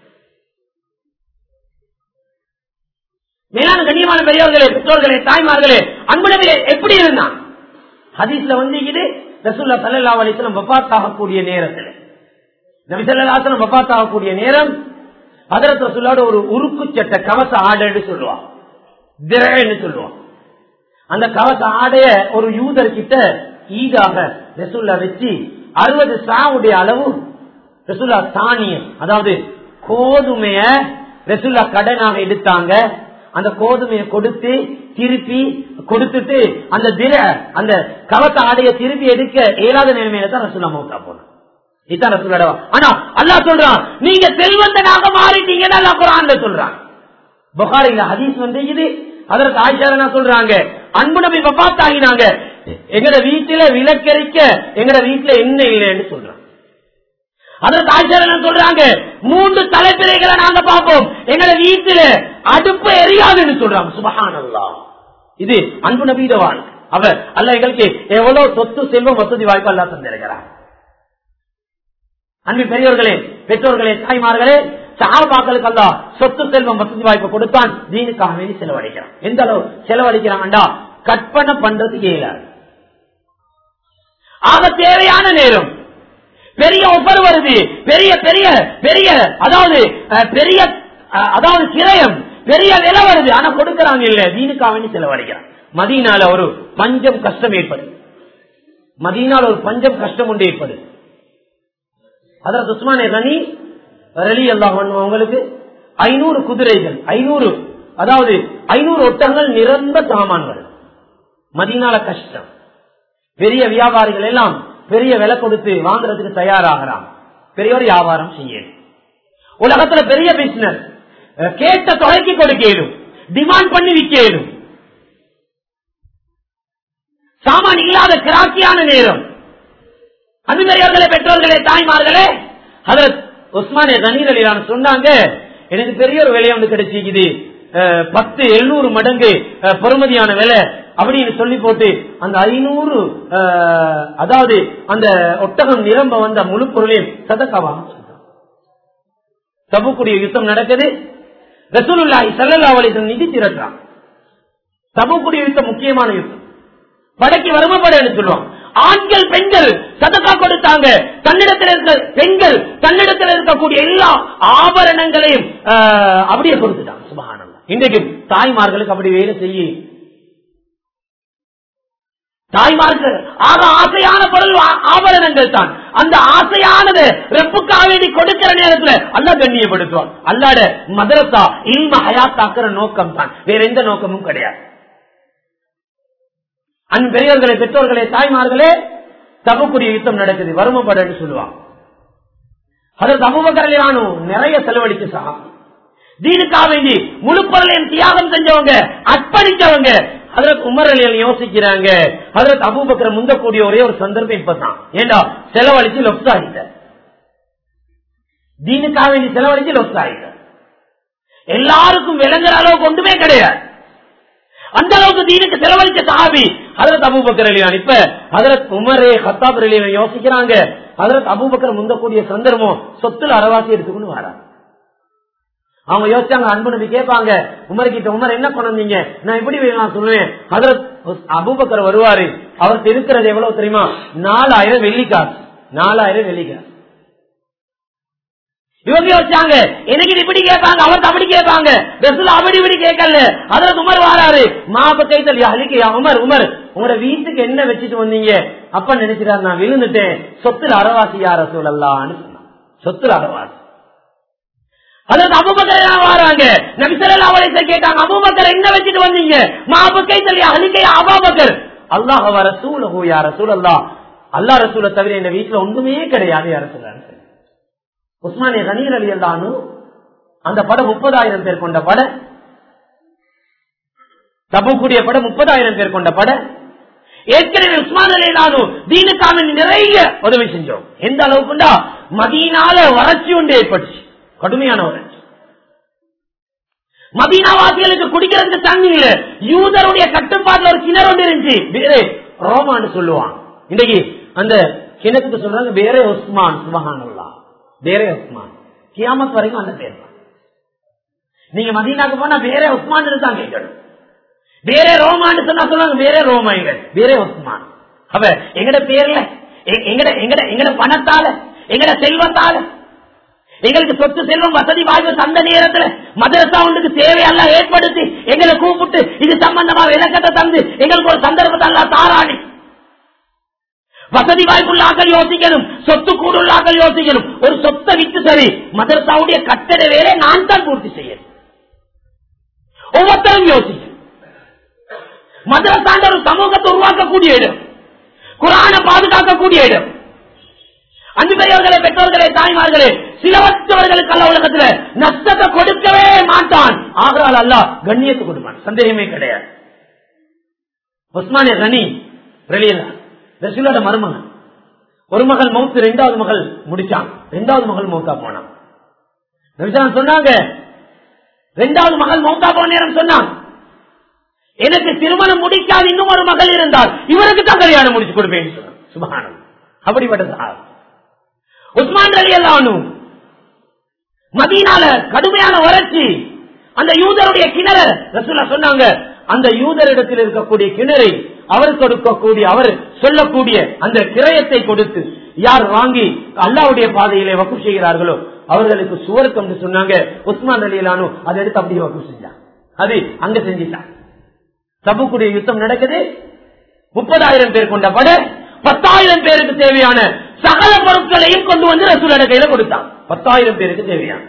மேலான கண்ணியமான பெரியவர்களே பெற்றோர்களே தாய்மார்களே அன்புடவிலே எப்படி இருந்தான் ஹதீஸ்ல வந்து இது ரசூல்லா சல்லா அலிஸ்லம் வபாத் ஆகக்கூடிய நேரத்தில் நபி சல்லாசலம் வபாத் ஆகக்கூடிய நேரம் அதரத் ரசூல்லோட ஒரு உருக்கு சட்ட கவச ஆடைன்னு சொல்லுவான் திரன்னு சொல்லுவான் அந்த கவச ஆடைய ஒரு யூதர் கிட்ட ஈடாக ரசூல்லா வச்சு அறுபது சாவுடைய அளவு ரசூல்லா தானியம் அதாவது கோதுமைய ரசூல்லா கடனாக எடுத்தாங்க அந்த கோதுமையை கொடுத்து திருப்பி கொடுத்துட்டு அந்த திர அந்த கவச ஆடைய திருப்பி எடுக்க இயலாத நிலைமையில தான் ரசூல்லா மௌத்தா போனோம் இதுதான் ரசூலோட ஆனா அல்லாஹ் சொல்றான் நீங்க செல்வந்தனாக மாறிட்டீங்கன்னு அல்லாஹ் குரான்ல சொல்றான் புகாரில ஹதீஸ் வந்து இது அதற்கு ஆயிஷா சொல்றாங்க அன்பு நபி வபாத்தாகினாங்க எங்கட வீட்டுல விளக்கரிக்க எங்கட வீட்டுல என்ன இல்லைன்னு சொல்றாங்க அதற்கு ஆயிஷா சொல்றாங்க மூன்று தலைப்பிறைகளை நாங்க பார்ப்போம் எங்கட வீட்டுல அடுப்பு எரியாதுன்னு சொல்றாங்க சுபஹானல்லா இது அன்பு நபீத வாழ்க்கை அவர் அல்ல எங்களுக்கு எவ்வளவு சொத்து செல்வம் வசதி வாய்ப்பு அல்லா தந்திருக்கிறார் அன்பு பெரியவர்களே பெற்றோர்களே தாய்மார்களே சகாபாக்களுக்கு அல்ல சொத்து செல்வம் வசதி வாய்ப்பு கொடுத்தான் தீனுக்காக வேண்டி செலவழிக்கிறான் எந்த அளவு செலவழிக்கிறான்டா கற்பனை பண்றதுக்கு இயலாது ஆக தேவையான நேரம் பெரிய ஒப்பர் வருது பெரிய பெரிய பெரிய அதாவது பெரிய அதாவது கிரயம் பெரிய விலை வருது ஆனா கொடுக்கறாங்க இல்ல தீனுக்காக வேண்டி செலவழிக்கிறான் மதியனால ஒரு பஞ்சம் கஷ்டம் ஏற்படுது மதியனால ஒரு பஞ்சம் கஷ்டம் உண்டு ஏற்படுது அதாவது உஸ்மானே கனி ரலி அல்லாஹ் அவங்களுக்கு ஐநூறு குதிரைகள் ஐநூறு அதாவது ஐநூறு ஒட்டங்கள் நிரம்ப சாமான்கள் மதியனால கஷ்டம் பெரிய வியாபாரிகள் எல்லாம் பெரிய விலை கொடுத்து வாங்குறதுக்கு தயாராகிறான் பெரிய ஒரு வியாபாரம் செய்யணும் உலகத்துல பெரிய பிசினஸ் கேட்ட தொகைக்கு கொடுக்கணும் டிமாண்ட் பண்ணி விற்கணும் சாமான் இல்லாத கிராக்கியான நேரம் அன்பர்களே பெற்றோர்களே தாய்மார்களே அதற்கு உஸ்மானிய தண்ணீர் அலிலான சொன்னாங்க எனக்கு பெரிய ஒரு விலை ஒன்று கிடைச்சிக்குது பத்து எழுநூறு மடங்கு பொறுமதியான விலை அப்படின்னு சொல்லி போட்டு அந்த ஐநூறு அதாவது அந்த ஒட்டகம் நிரம்ப வந்த முழு பொருளையும் சதக்காவாக தபுக்குடிய யுத்தம் நடக்குது ரசூலுல்லாஹி சல்லா அலிசன் நிதி திரட்டான் தபுக்குடிய யுத்தம் முக்கியமான யுத்தம் படைக்கு வருமப்படைன்னு சொல்லுவோம் ஆண்கள் பெண்கள் சதக்கா கொடுத்தாங்க தன்னிடத்தில் இருக்க பெண்கள் தன்னிடத்தில் இருக்கக்கூடிய எல்லா ஆபரணங்களையும் அப்படியே கொடுத்துட்டாங்க சுபகானம் இன்றைக்கு தாய்மார்களுக்கு அப்படி வேலை செய்ய தாய்மார்கள் ஆக ஆசையான பொருள் ஆபரணங்கள் தான் அந்த ஆசையானது ரெப்புக்காக வேண்டி கொடுக்கிற நேரத்துல அல்ல கண்ணியப்படுத்துவான் அல்லாட மதரசா இல்ம ஹயாத்தாக்குற நோக்கம் தான் வேற எந்த நோக்கமும் கிடையாது அன் பெரியவர்களே பெற்றோர்களே தாய்மார்களே தகுக்குரிய யுத்தம் நடக்குது வருமப்படன்னு சொல்லுவாங்க அதற்கு அபுபக்கரலானு நிறைய செலவழித்து சாமி தீனுக்காக வேண்டி முழு பொருளையும் தியாகம் செஞ்சவங்க அர்ப்பணிச்சவங்க அதற்கு உமரலியல் யோசிக்கிறாங்க அதற்கு அபூபக்கர முந்தக்கூடிய ஒரே ஒரு சந்தர்ப்பம் இப்பதான் ஏண்டா செலவழிச்சு லொப்ஸ் ஆகிட்ட தீனுக்காக வேண்டி செலவழிச்சு லொப்ஸ் ஆகிட்ட எல்லாருக்கும் விளங்குற அளவுக்கு ஒன்றுமே கிடையாது அந்த அளவுக்கு தீனுக்கு செலவழிச்ச சாபி அதற்கு அபூபக்கர் அலியான் இப்ப அதற்கு உமரே ஹத்தாப் அலியான் யோசிக்கிறாங்க அதற்கு அபூபக்கர் முந்தக்கூடிய சந்தர்ப்பம் சொத்துல அறவாசி எடுத்துக்கொண்டு வராங்க அவங்க யோசிச்சாங்க அன்பு நம்பி கேட்பாங்க உமர் கிட்ட உமர் என்ன பண்ணுவீங்க நான் எப்படி நான் சொல்லுவேன் அதற்கு அபூபக்கர் வருவாரு அவருக்கு இருக்கிறது எவ்வளவு தெரியுமா நாலாயிரம் வெள்ளிக்காசு நாலாயிரம் வெள்ளிக்காசு இவங்க யோசிச்சாங்க எனக்கு இது இப்படி கேட்பாங்க அவருக்கு அப்படி கேட்பாங்க ரசூல் அப்படி இப்படி கேட்கல அதற்கு உமர் வாராரு மாப்ப கைத்தல் அழிக்கையா உமர் உமர் உங்களோட வீட்டுக்கு என்ன வச்சுட்டு வந்தீங்க அப்ப நினைச்சிட்டாரு நான் விழுந்துட்டேன் சொத்துல அறவாசி யார சூழல்லான்னு சொன்னான் சொத்துல அறவாசி அதாவது அபுபக்கர் வராங்க நபிசல்லா அவரை கேட்டாங்க அபுபக்கர் என்ன வச்சுட்டு வந்தீங்க மாபு கைத்தல் அழிக்கையா அபாபக்கர் அல்லாஹ் வர சூழகோ யார சூழல்லா அல்லா ரசூலை தவிர எங்க வீட்டுல ஒன்றுமே கிடையாது யார சொல்றாங்க உஸ்மானிய கனீர் அலி அல்லானு அந்த படம் முப்பதாயிரம் பேர் கொண்ட பட தபுக்குரிய படம் முப்பதாயிரம் பேர் கொண்ட பட ஏற்கனவே உஸ்மான் அலி அல்லானு தீனுக்கான நிறைய உதவி செஞ்சோம் எந்த அளவுக்குண்டா மதியனால வறட்சி ஒன்று ஏற்பட்டுச்சு கடுமையான வறட்சி மதீனாவாசிகளுக்கு குடிக்கிறதுக்கு தண்ணி இல்ல யூதருடைய கட்டுப்பாட்டுல ஒரு கிணறு ஒன்று இருந்துச்சு வேறே ரோமான்னு சொல்லுவான் இன்னைக்கு அந்த கிணத்துக்கு சொல்றாங்க வேற உஸ்மான் சுபஹானுல்லா வேற உஸ்மான் கியாமத் வரைக்கும் அந்த பேர் தான் நீங்க மதீனாக்கு போனா வேற உஸ்மான் தான் கேட்கணும் வேற ரோமான்னு சொன்னா சொல்லுவாங்க வேற ரோமாயிகள் வேற உஸ்மான் அப்ப எங்கட பேர்ல எங்கட எங்கட எங்கட பணத்தால எங்கட செல்வத்தால எங்களுக்கு சொத்து செல்வம் வசதி வாய்ப்பு தந்த நேரத்துல மதரசா ஒன்றுக்கு தேவையெல்லாம் ஏற்படுத்தி எங்களை கூப்பிட்டு இது சம்பந்தமா விளக்கத்தை தந்து எங்களுக்கு ஒரு சந்தர்ப்பத்தை எல்லாம் தாராணி வசதி வாய்ப்புள்ள ஆக்கள் யோசிக்கணும் சொத்து கூடுள்ள ஆக்கள் யோசிக்கணும் ஒரு சொத்தை விட்டு சரி மதரசாவுடைய கட்டட வேலை நான் தான் பூர்த்தி செய்யணும் ஒவ்வொருத்தரும் யோசிக்கணும் மதரசாண்ட ஒரு சமூகத்தை உருவாக்கக்கூடிய இடம் குரான பாதுகாக்கக்கூடிய இடம் அன்பு பெரியவர்களே பெற்றோர்களே தாய்மார்களே சிலவற்றவர்களுக்கு அல்ல உலகத்துல நஷ்டத்தை கொடுக்கவே மாட்டான் ஆகிறால் அல்ல கண்ணியத்தை கொடுப்பான் சந்தேகமே கிடையாது உஸ்மானிய கனி ரசூலோட மருமகன் ஒரு மகள் மவுத்து ரெண்டாவது மகள் முடிச்சான் ரெண்டாவது மகள் மௌத்தா போனான் நபிசான் சொன்னாங்க ரெண்டாவது மகள் மௌத்தா போன நேரம் சொன்னான் எனக்கு திருமணம் முடிக்காத இன்னும் ஒரு மகள் இருந்தால் இவருக்கு தான் கல்யாணம் முடிச்சு கொடுப்பேன் சொன்னான் சுபகானம் அப்படிப்பட்ட சார் உஸ்மான் அலி அல்லானும் மதீனால கடுமையான வறட்சி அந்த யூதருடைய கிணறு ரசூலா சொன்னாங்க அந்த யூதரிடத்தில் இருக்கக்கூடிய கிணறை அவர் கொடுக்கக்கூடிய அவர் சொல்லக்கூடிய அந்த கிரயத்தை கொடுத்து யார் வாங்கி அல்லாவுடைய பாதையிலே வக்கு செய்கிறார்களோ அவர்களுக்கு சுவர்க்கம் சொன்னாங்க உஸ்மான் அலிலானு அதை எடுத்து அப்படியே வக்கு செஞ்சான் அது அங்க செஞ்சிட்டான் தபுக்குடைய யுத்தம் நடக்குது முப்பதாயிரம் பேர் கொண்ட பட பத்தாயிரம் பேருக்கு தேவையான சகல பொருட்களையும் கொண்டு வந்து ரசூலோட கையில கொடுத்தான் பத்தாயிரம் பேருக்கு தேவையான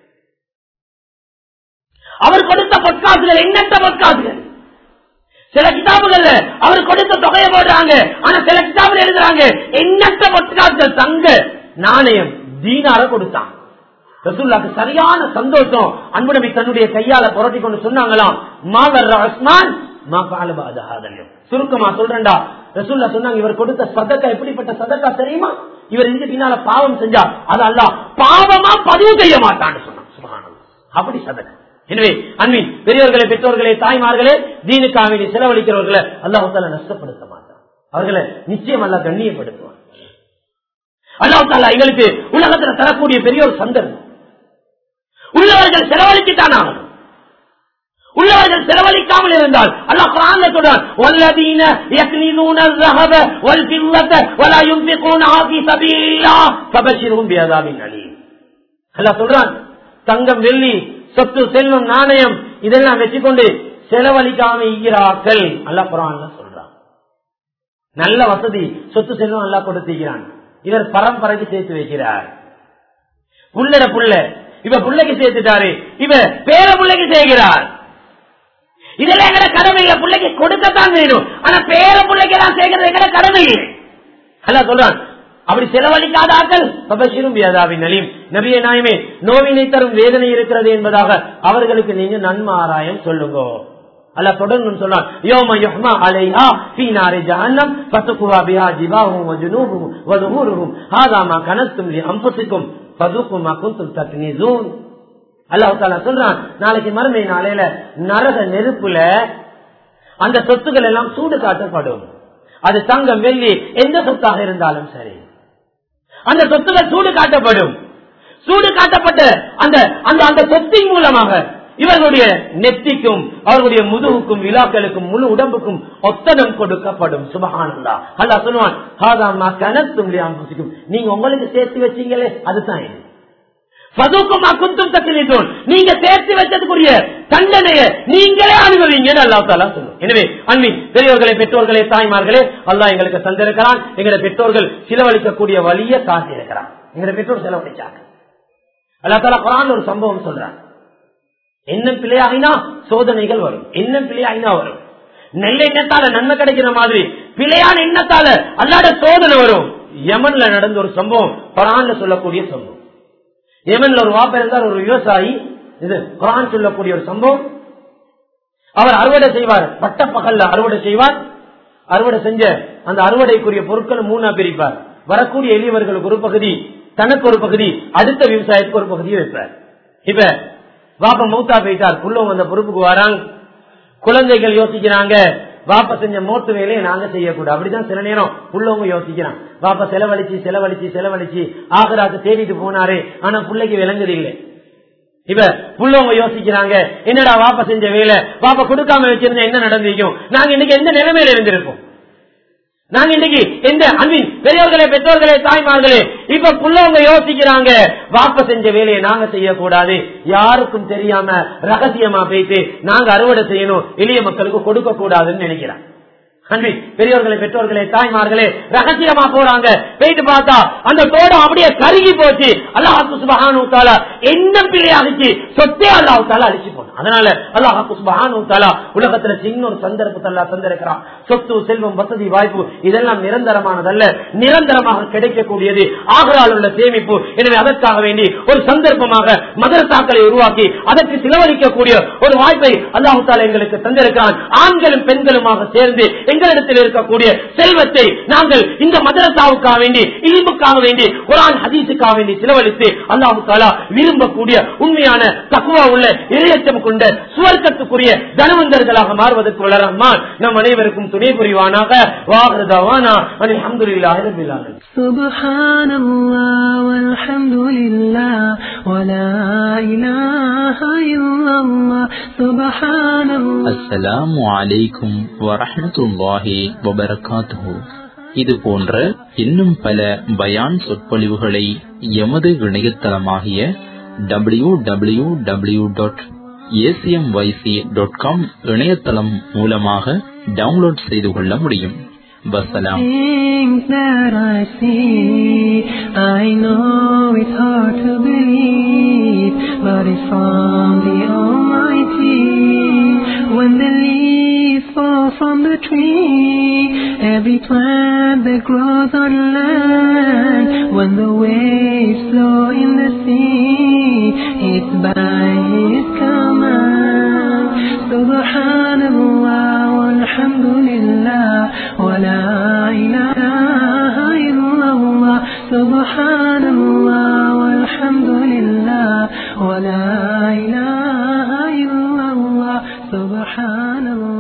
அவர் கொடுத்த பொற்காசுகள் எண்ணற்ற பொற்காசுகள் சில கிதாபுகள்ல அவர் கொடுத்த தொகையை போடுறாங்க ஆனா சில கிதாபுல எழுதுறாங்க எண்ணற்ற பொற்காசுகள் தங்க நாணயம் தீனார கொடுத்தான் ரசூல்லாக்கு சரியான சந்தோஷம் அன்புடமை தன்னுடைய கையால புரட்டி கொண்டு சொன்னாங்களாம் மாவர் ரஹ்மான் மா காலபாதம் சுருக்கமா சொல்றேன்டா ரசூல்லா சொன்னாங்க இவர் கொடுத்த சதக்கா எப்படிப்பட்ட சதக்கா தெரியுமா இவர் இந்த பின்னால பாவம் செஞ்சா அது அல்ல பாவமா பதிவு செய்ய மாட்டான்னு சொன்னான் சுபஹானல்லாஹ். அப்படி சதக்கா எனவே அன்பின் பெரியவர்களே பெற்றோர்களே தாய்மார்களே தீனுக்காக செலவழிக்கிறவர்களை அல்லாஹால நஷ்டப்படுத்த மாட்டான் அவர்களை நிச்சயம் அல்ல கண்ணியப்படுத்துவான் அல்லாஹால எங்களுக்கு உலகத்துல தரக்கூடிய பெரிய ஒரு சந்தர்ப்பம் உள்ளவர்கள் செலவழிச்சுத்தான் ஆகணும் உள்ளவர்கள் செலவழிக்காமல் இருந்தால் அல்லாஹ் குர்ஆன்ல சொல்றான் வல்லதீன யக்னிதூன الذهب والفضة ولا ينفقونها في سبيل الله فبشرهم بعذاب أليم அல்லாஹ் சொல்றான் தங்கம் வெள்ளி சொத்து செல்வம் நாணயம் இதெல்லாம் வச்சுக்கொண்டு செலவழிக்காம ஈகிறார்கள் அல்லாஹ் குர்ஆன்ல சொல்றான் நல்ல வசதி சொத்து செல்வம் நல்லா கொடுத்திருக்கிறான் இவர் பரம்பரைக்கு சேர்த்து வைக்கிறார் புள்ளட புள்ள இவ புள்ளைக்கு சேர்த்துட்டாரு இவ பேர புள்ளைக்கு செய்கிறார் இதெல்லாம் எங்கட கடமை இல்ல பிள்ளைக்கு கொடுக்கத்தான் வேணும் ஆனா பேர பிள்ளைக்கு எல்லாம் சேர்க்கறது எங்கட கடமை இல்லை அல்ல சொல்றான் அப்படி செலவழிக்காத ஆக்கள் பபஷிரும் வியாதாவின் நலீம் நபிய நாயமே நோவினை தரும் வேதனை இருக்கிறது என்பதாக அவர்களுக்கு நீங்க நன்மாராயம் சொல்லுங்க அல்ல தொடர்ந்து சொன்னான் யோம யுஹ்மா அலைஹா ஃபீ நாரி ஜஹன்னம் ஃபதுகுவா பிஹா ஜிபாஹும் வ ஜுனூபுஹும் வ ظهورهم ஹாதா மா கனஸ்தும் லி அன்ஃபுசிக்கும் ஃபதுகு மா குன்தும் தக்னிசூன் அல்லாஹ் தஆலா சொல்றான் நாளைக்கு மறுமை நாளையில நரக நெருப்புல அந்த சொத்துக்கள் எல்லாம் சூடு காட்டப்படும் அது தங்கம் வெள்ளி எந்த சொத்தாக இருந்தாலும் சரி அந்த சொத்துக்கள் சூடு காட்டப்படும் சூடு காட்டப்பட்ட அந்த அந்த அந்த சொத்தின் மூலமாக இவர்களுடைய நெத்திக்கும் அவர்களுடைய முதுகுக்கும் விழாக்களுக்கும் முழு உடம்புக்கும் ஒத்தடம் கொடுக்கப்படும் சுபகானந்தா அல்லா சொல்லுவான் ஹாதாமா கனத்தும் புசிக்கும் நீங்க உங்களுக்கு சேர்த்து வச்சீங்களே அதுதான் இது பதுக்கும் அக்குந்தும் தக்கினோம் நீங்க சேர்த்து வச்சதுக்குரிய தண்டனைய நீங்களே அனுபவிங்கன்னு அல்லா தாலா சொல்லும் எனவே அன்பின் பெரியவர்களே பெற்றோர்களே தாய்மார்களே அல்லா எங்களுக்கு தந்திருக்கிறான் எங்களை பெற்றோர்கள் செலவழிக்கக்கூடிய வழிய காட்டியிருக்கிறான் எங்களை பெற்றோர் செலவழிச்சாங்க அல்லா தாலா குரான் ஒரு சம்பவம் சொல்றான் என்ன பிள்ளையாகினா சோதனைகள் வரும் என்ன பிள்ளையாகினா வரும் நெல் எண்ணத்தால நன்மை கிடைக்கிற மாதிரி பிள்ளையான எண்ணத்தால அல்லாட சோதனை வரும் யமன்ல நடந்த ஒரு சம்பவம் குரான்ல சொல்லக்கூடிய சம்பவம் யமன்ல ஒரு வாப்ப இருந்தார் ஒரு விவசாயி இது குரான் சொல்லக்கூடிய ஒரு சம்பவம் அவர் அறுவடை செய்வார் பட்ட பகல்ல அறுவடை செய்வார் அறுவடை செஞ்ச அந்த அறுவடைக்குரிய பொருட்கள் மூணா பிரிப்பார் வரக்கூடிய எளியவர்களுக்கு ஒரு பகுதி தனக்கு ஒரு பகுதி அடுத்த விவசாயத்துக்கு ஒரு பகுதியை வைப்பார் இப்ப வாப்ப மௌத்தா போயிட்டார் புள்ளவங்க அந்த பொறுப்புக்கு வராங்க குழந்தைகள் யோசிக்கிறாங்க வாப்ப செஞ்ச மோட்டு வேலையை நாங்க செய்யக்கூடாது அப்படிதான் சில நேரம் புள்ளவங்க யோசிக்கிறான் வாப்ப செலவழிச்சு செலவழிச்சு செலவழிச்சு ஆகராக்கு தேடிட்டு போனாரு ஆனா பிள்ளைக்கு விளங்குது இல்லை இப்ப புள்ளவங்க யோசிக்கிறாங்க என்னடா வாப்ப செஞ்ச வேலை வாப்ப கொடுக்காம வச்சிருந்தா என்ன நடந்திருக்கும் நாங்க இன்னைக்கு எந்த நிலைமையில இருந்திருப்போம் நாங்க இன்னைக்கு எந்த அன்பின் பெரியவர்களே பெற்றோர்களே தாய்மார்களே இப்ப புள்ளவங்க யோசிக்கிறாங்க வாப்ப செஞ்ச வேலையை நாங்க செய்யக்கூடாது யாருக்கும் தெரியாம ரகசியமா போயிட்டு நாங்க அறுவடை செய்யணும் எளிய மக்களுக்கு கொடுக்க கூடாதுன்னு நினைக்கிறேன் அன்றி பெரியவர்களே பெற்றோர்களே தாய்மார்களே ரகசியமா போறாங்க போயிட்டு பார்த்தா அந்த தோடம் அப்படியே கருகி போச்சு அல்லாஹு சுபஹானு தாலா என்ன பிள்ளையாகிச்சு சொத்தே அல்லாஹு தாலா அழிச்சு போன அதனால அல்லாஹு சுபஹானு தாலா உலகத்துல சின்ன ஒரு சந்தர்ப்பத்தை அல்லா தந்திருக்கிறான் சொத்து செல்வம் வசதி வாய்ப்பு இதெல்லாம் நிரந்தரமானதல்ல நிரந்தரமாக கிடைக்கக்கூடியது ஆகரால் உள்ள சேமிப்பு எனவே அதற்காக வேண்டி ஒரு சந்தர்ப்பமாக மதரசாக்களை உருவாக்கி அதற்கு செலவழிக்கக்கூடிய ஒரு வாய்ப்பை அல்லாஹு தாலா எங்களுக்கு தந்திருக்கிறான் ஆண்களும் பெண்களுமாக சேர்ந்து எங்களிடத்தில் இருக்கக்கூடிய செல்வத்தை நாங்கள் இந்த மதரசாவுக்காக வேண்டி இல்முக்காக வேண்டி குரான் ஹதீஸுக்காக வேண்டி செலவழித்து அல்லாஹு தாலா விரும்பக்கூடிய உண்மையான தக்குவா உள்ள இரையச்சம் கொண்ட சுவர்க்கத்துக்குரிய தனவந்தர்களாக மாறுவதற்கு உள்ள ரஹ்மான் நம் அனைவருக்கும் துணை புரிவானாக வாகரதாவானா அல்ஹம்துலில்லாஹி ரப்பில் ஆலமீன் سبحان الله والحمد لله ولا إله إلا الله سبحان الله அஸ்ஸலாமு அலைக்கும் வரஹ்மத்துல்லாஹி வபரகாத்துஹு இது போன்ற இன்னும் பல பயான் சொற்பொழிவுகளை எமது இணையதளமாகிய W W W dot ACMYC dot com இணையதளம் மூலமாக டவுன்லோட் செய்து கொள்ள முடியும் வசலாம் Things that I see, I know it's hard to believe, but it's from the Almighty. When the leaves fall from the tree, every plant that grows on land, when the waves flow in the sea, it's by His command. Subhanallah, walhamdulillah, wa la ilaha illallah. Subhanallah, walhamdulillah, wa la ilaha illallah. Subhanallah.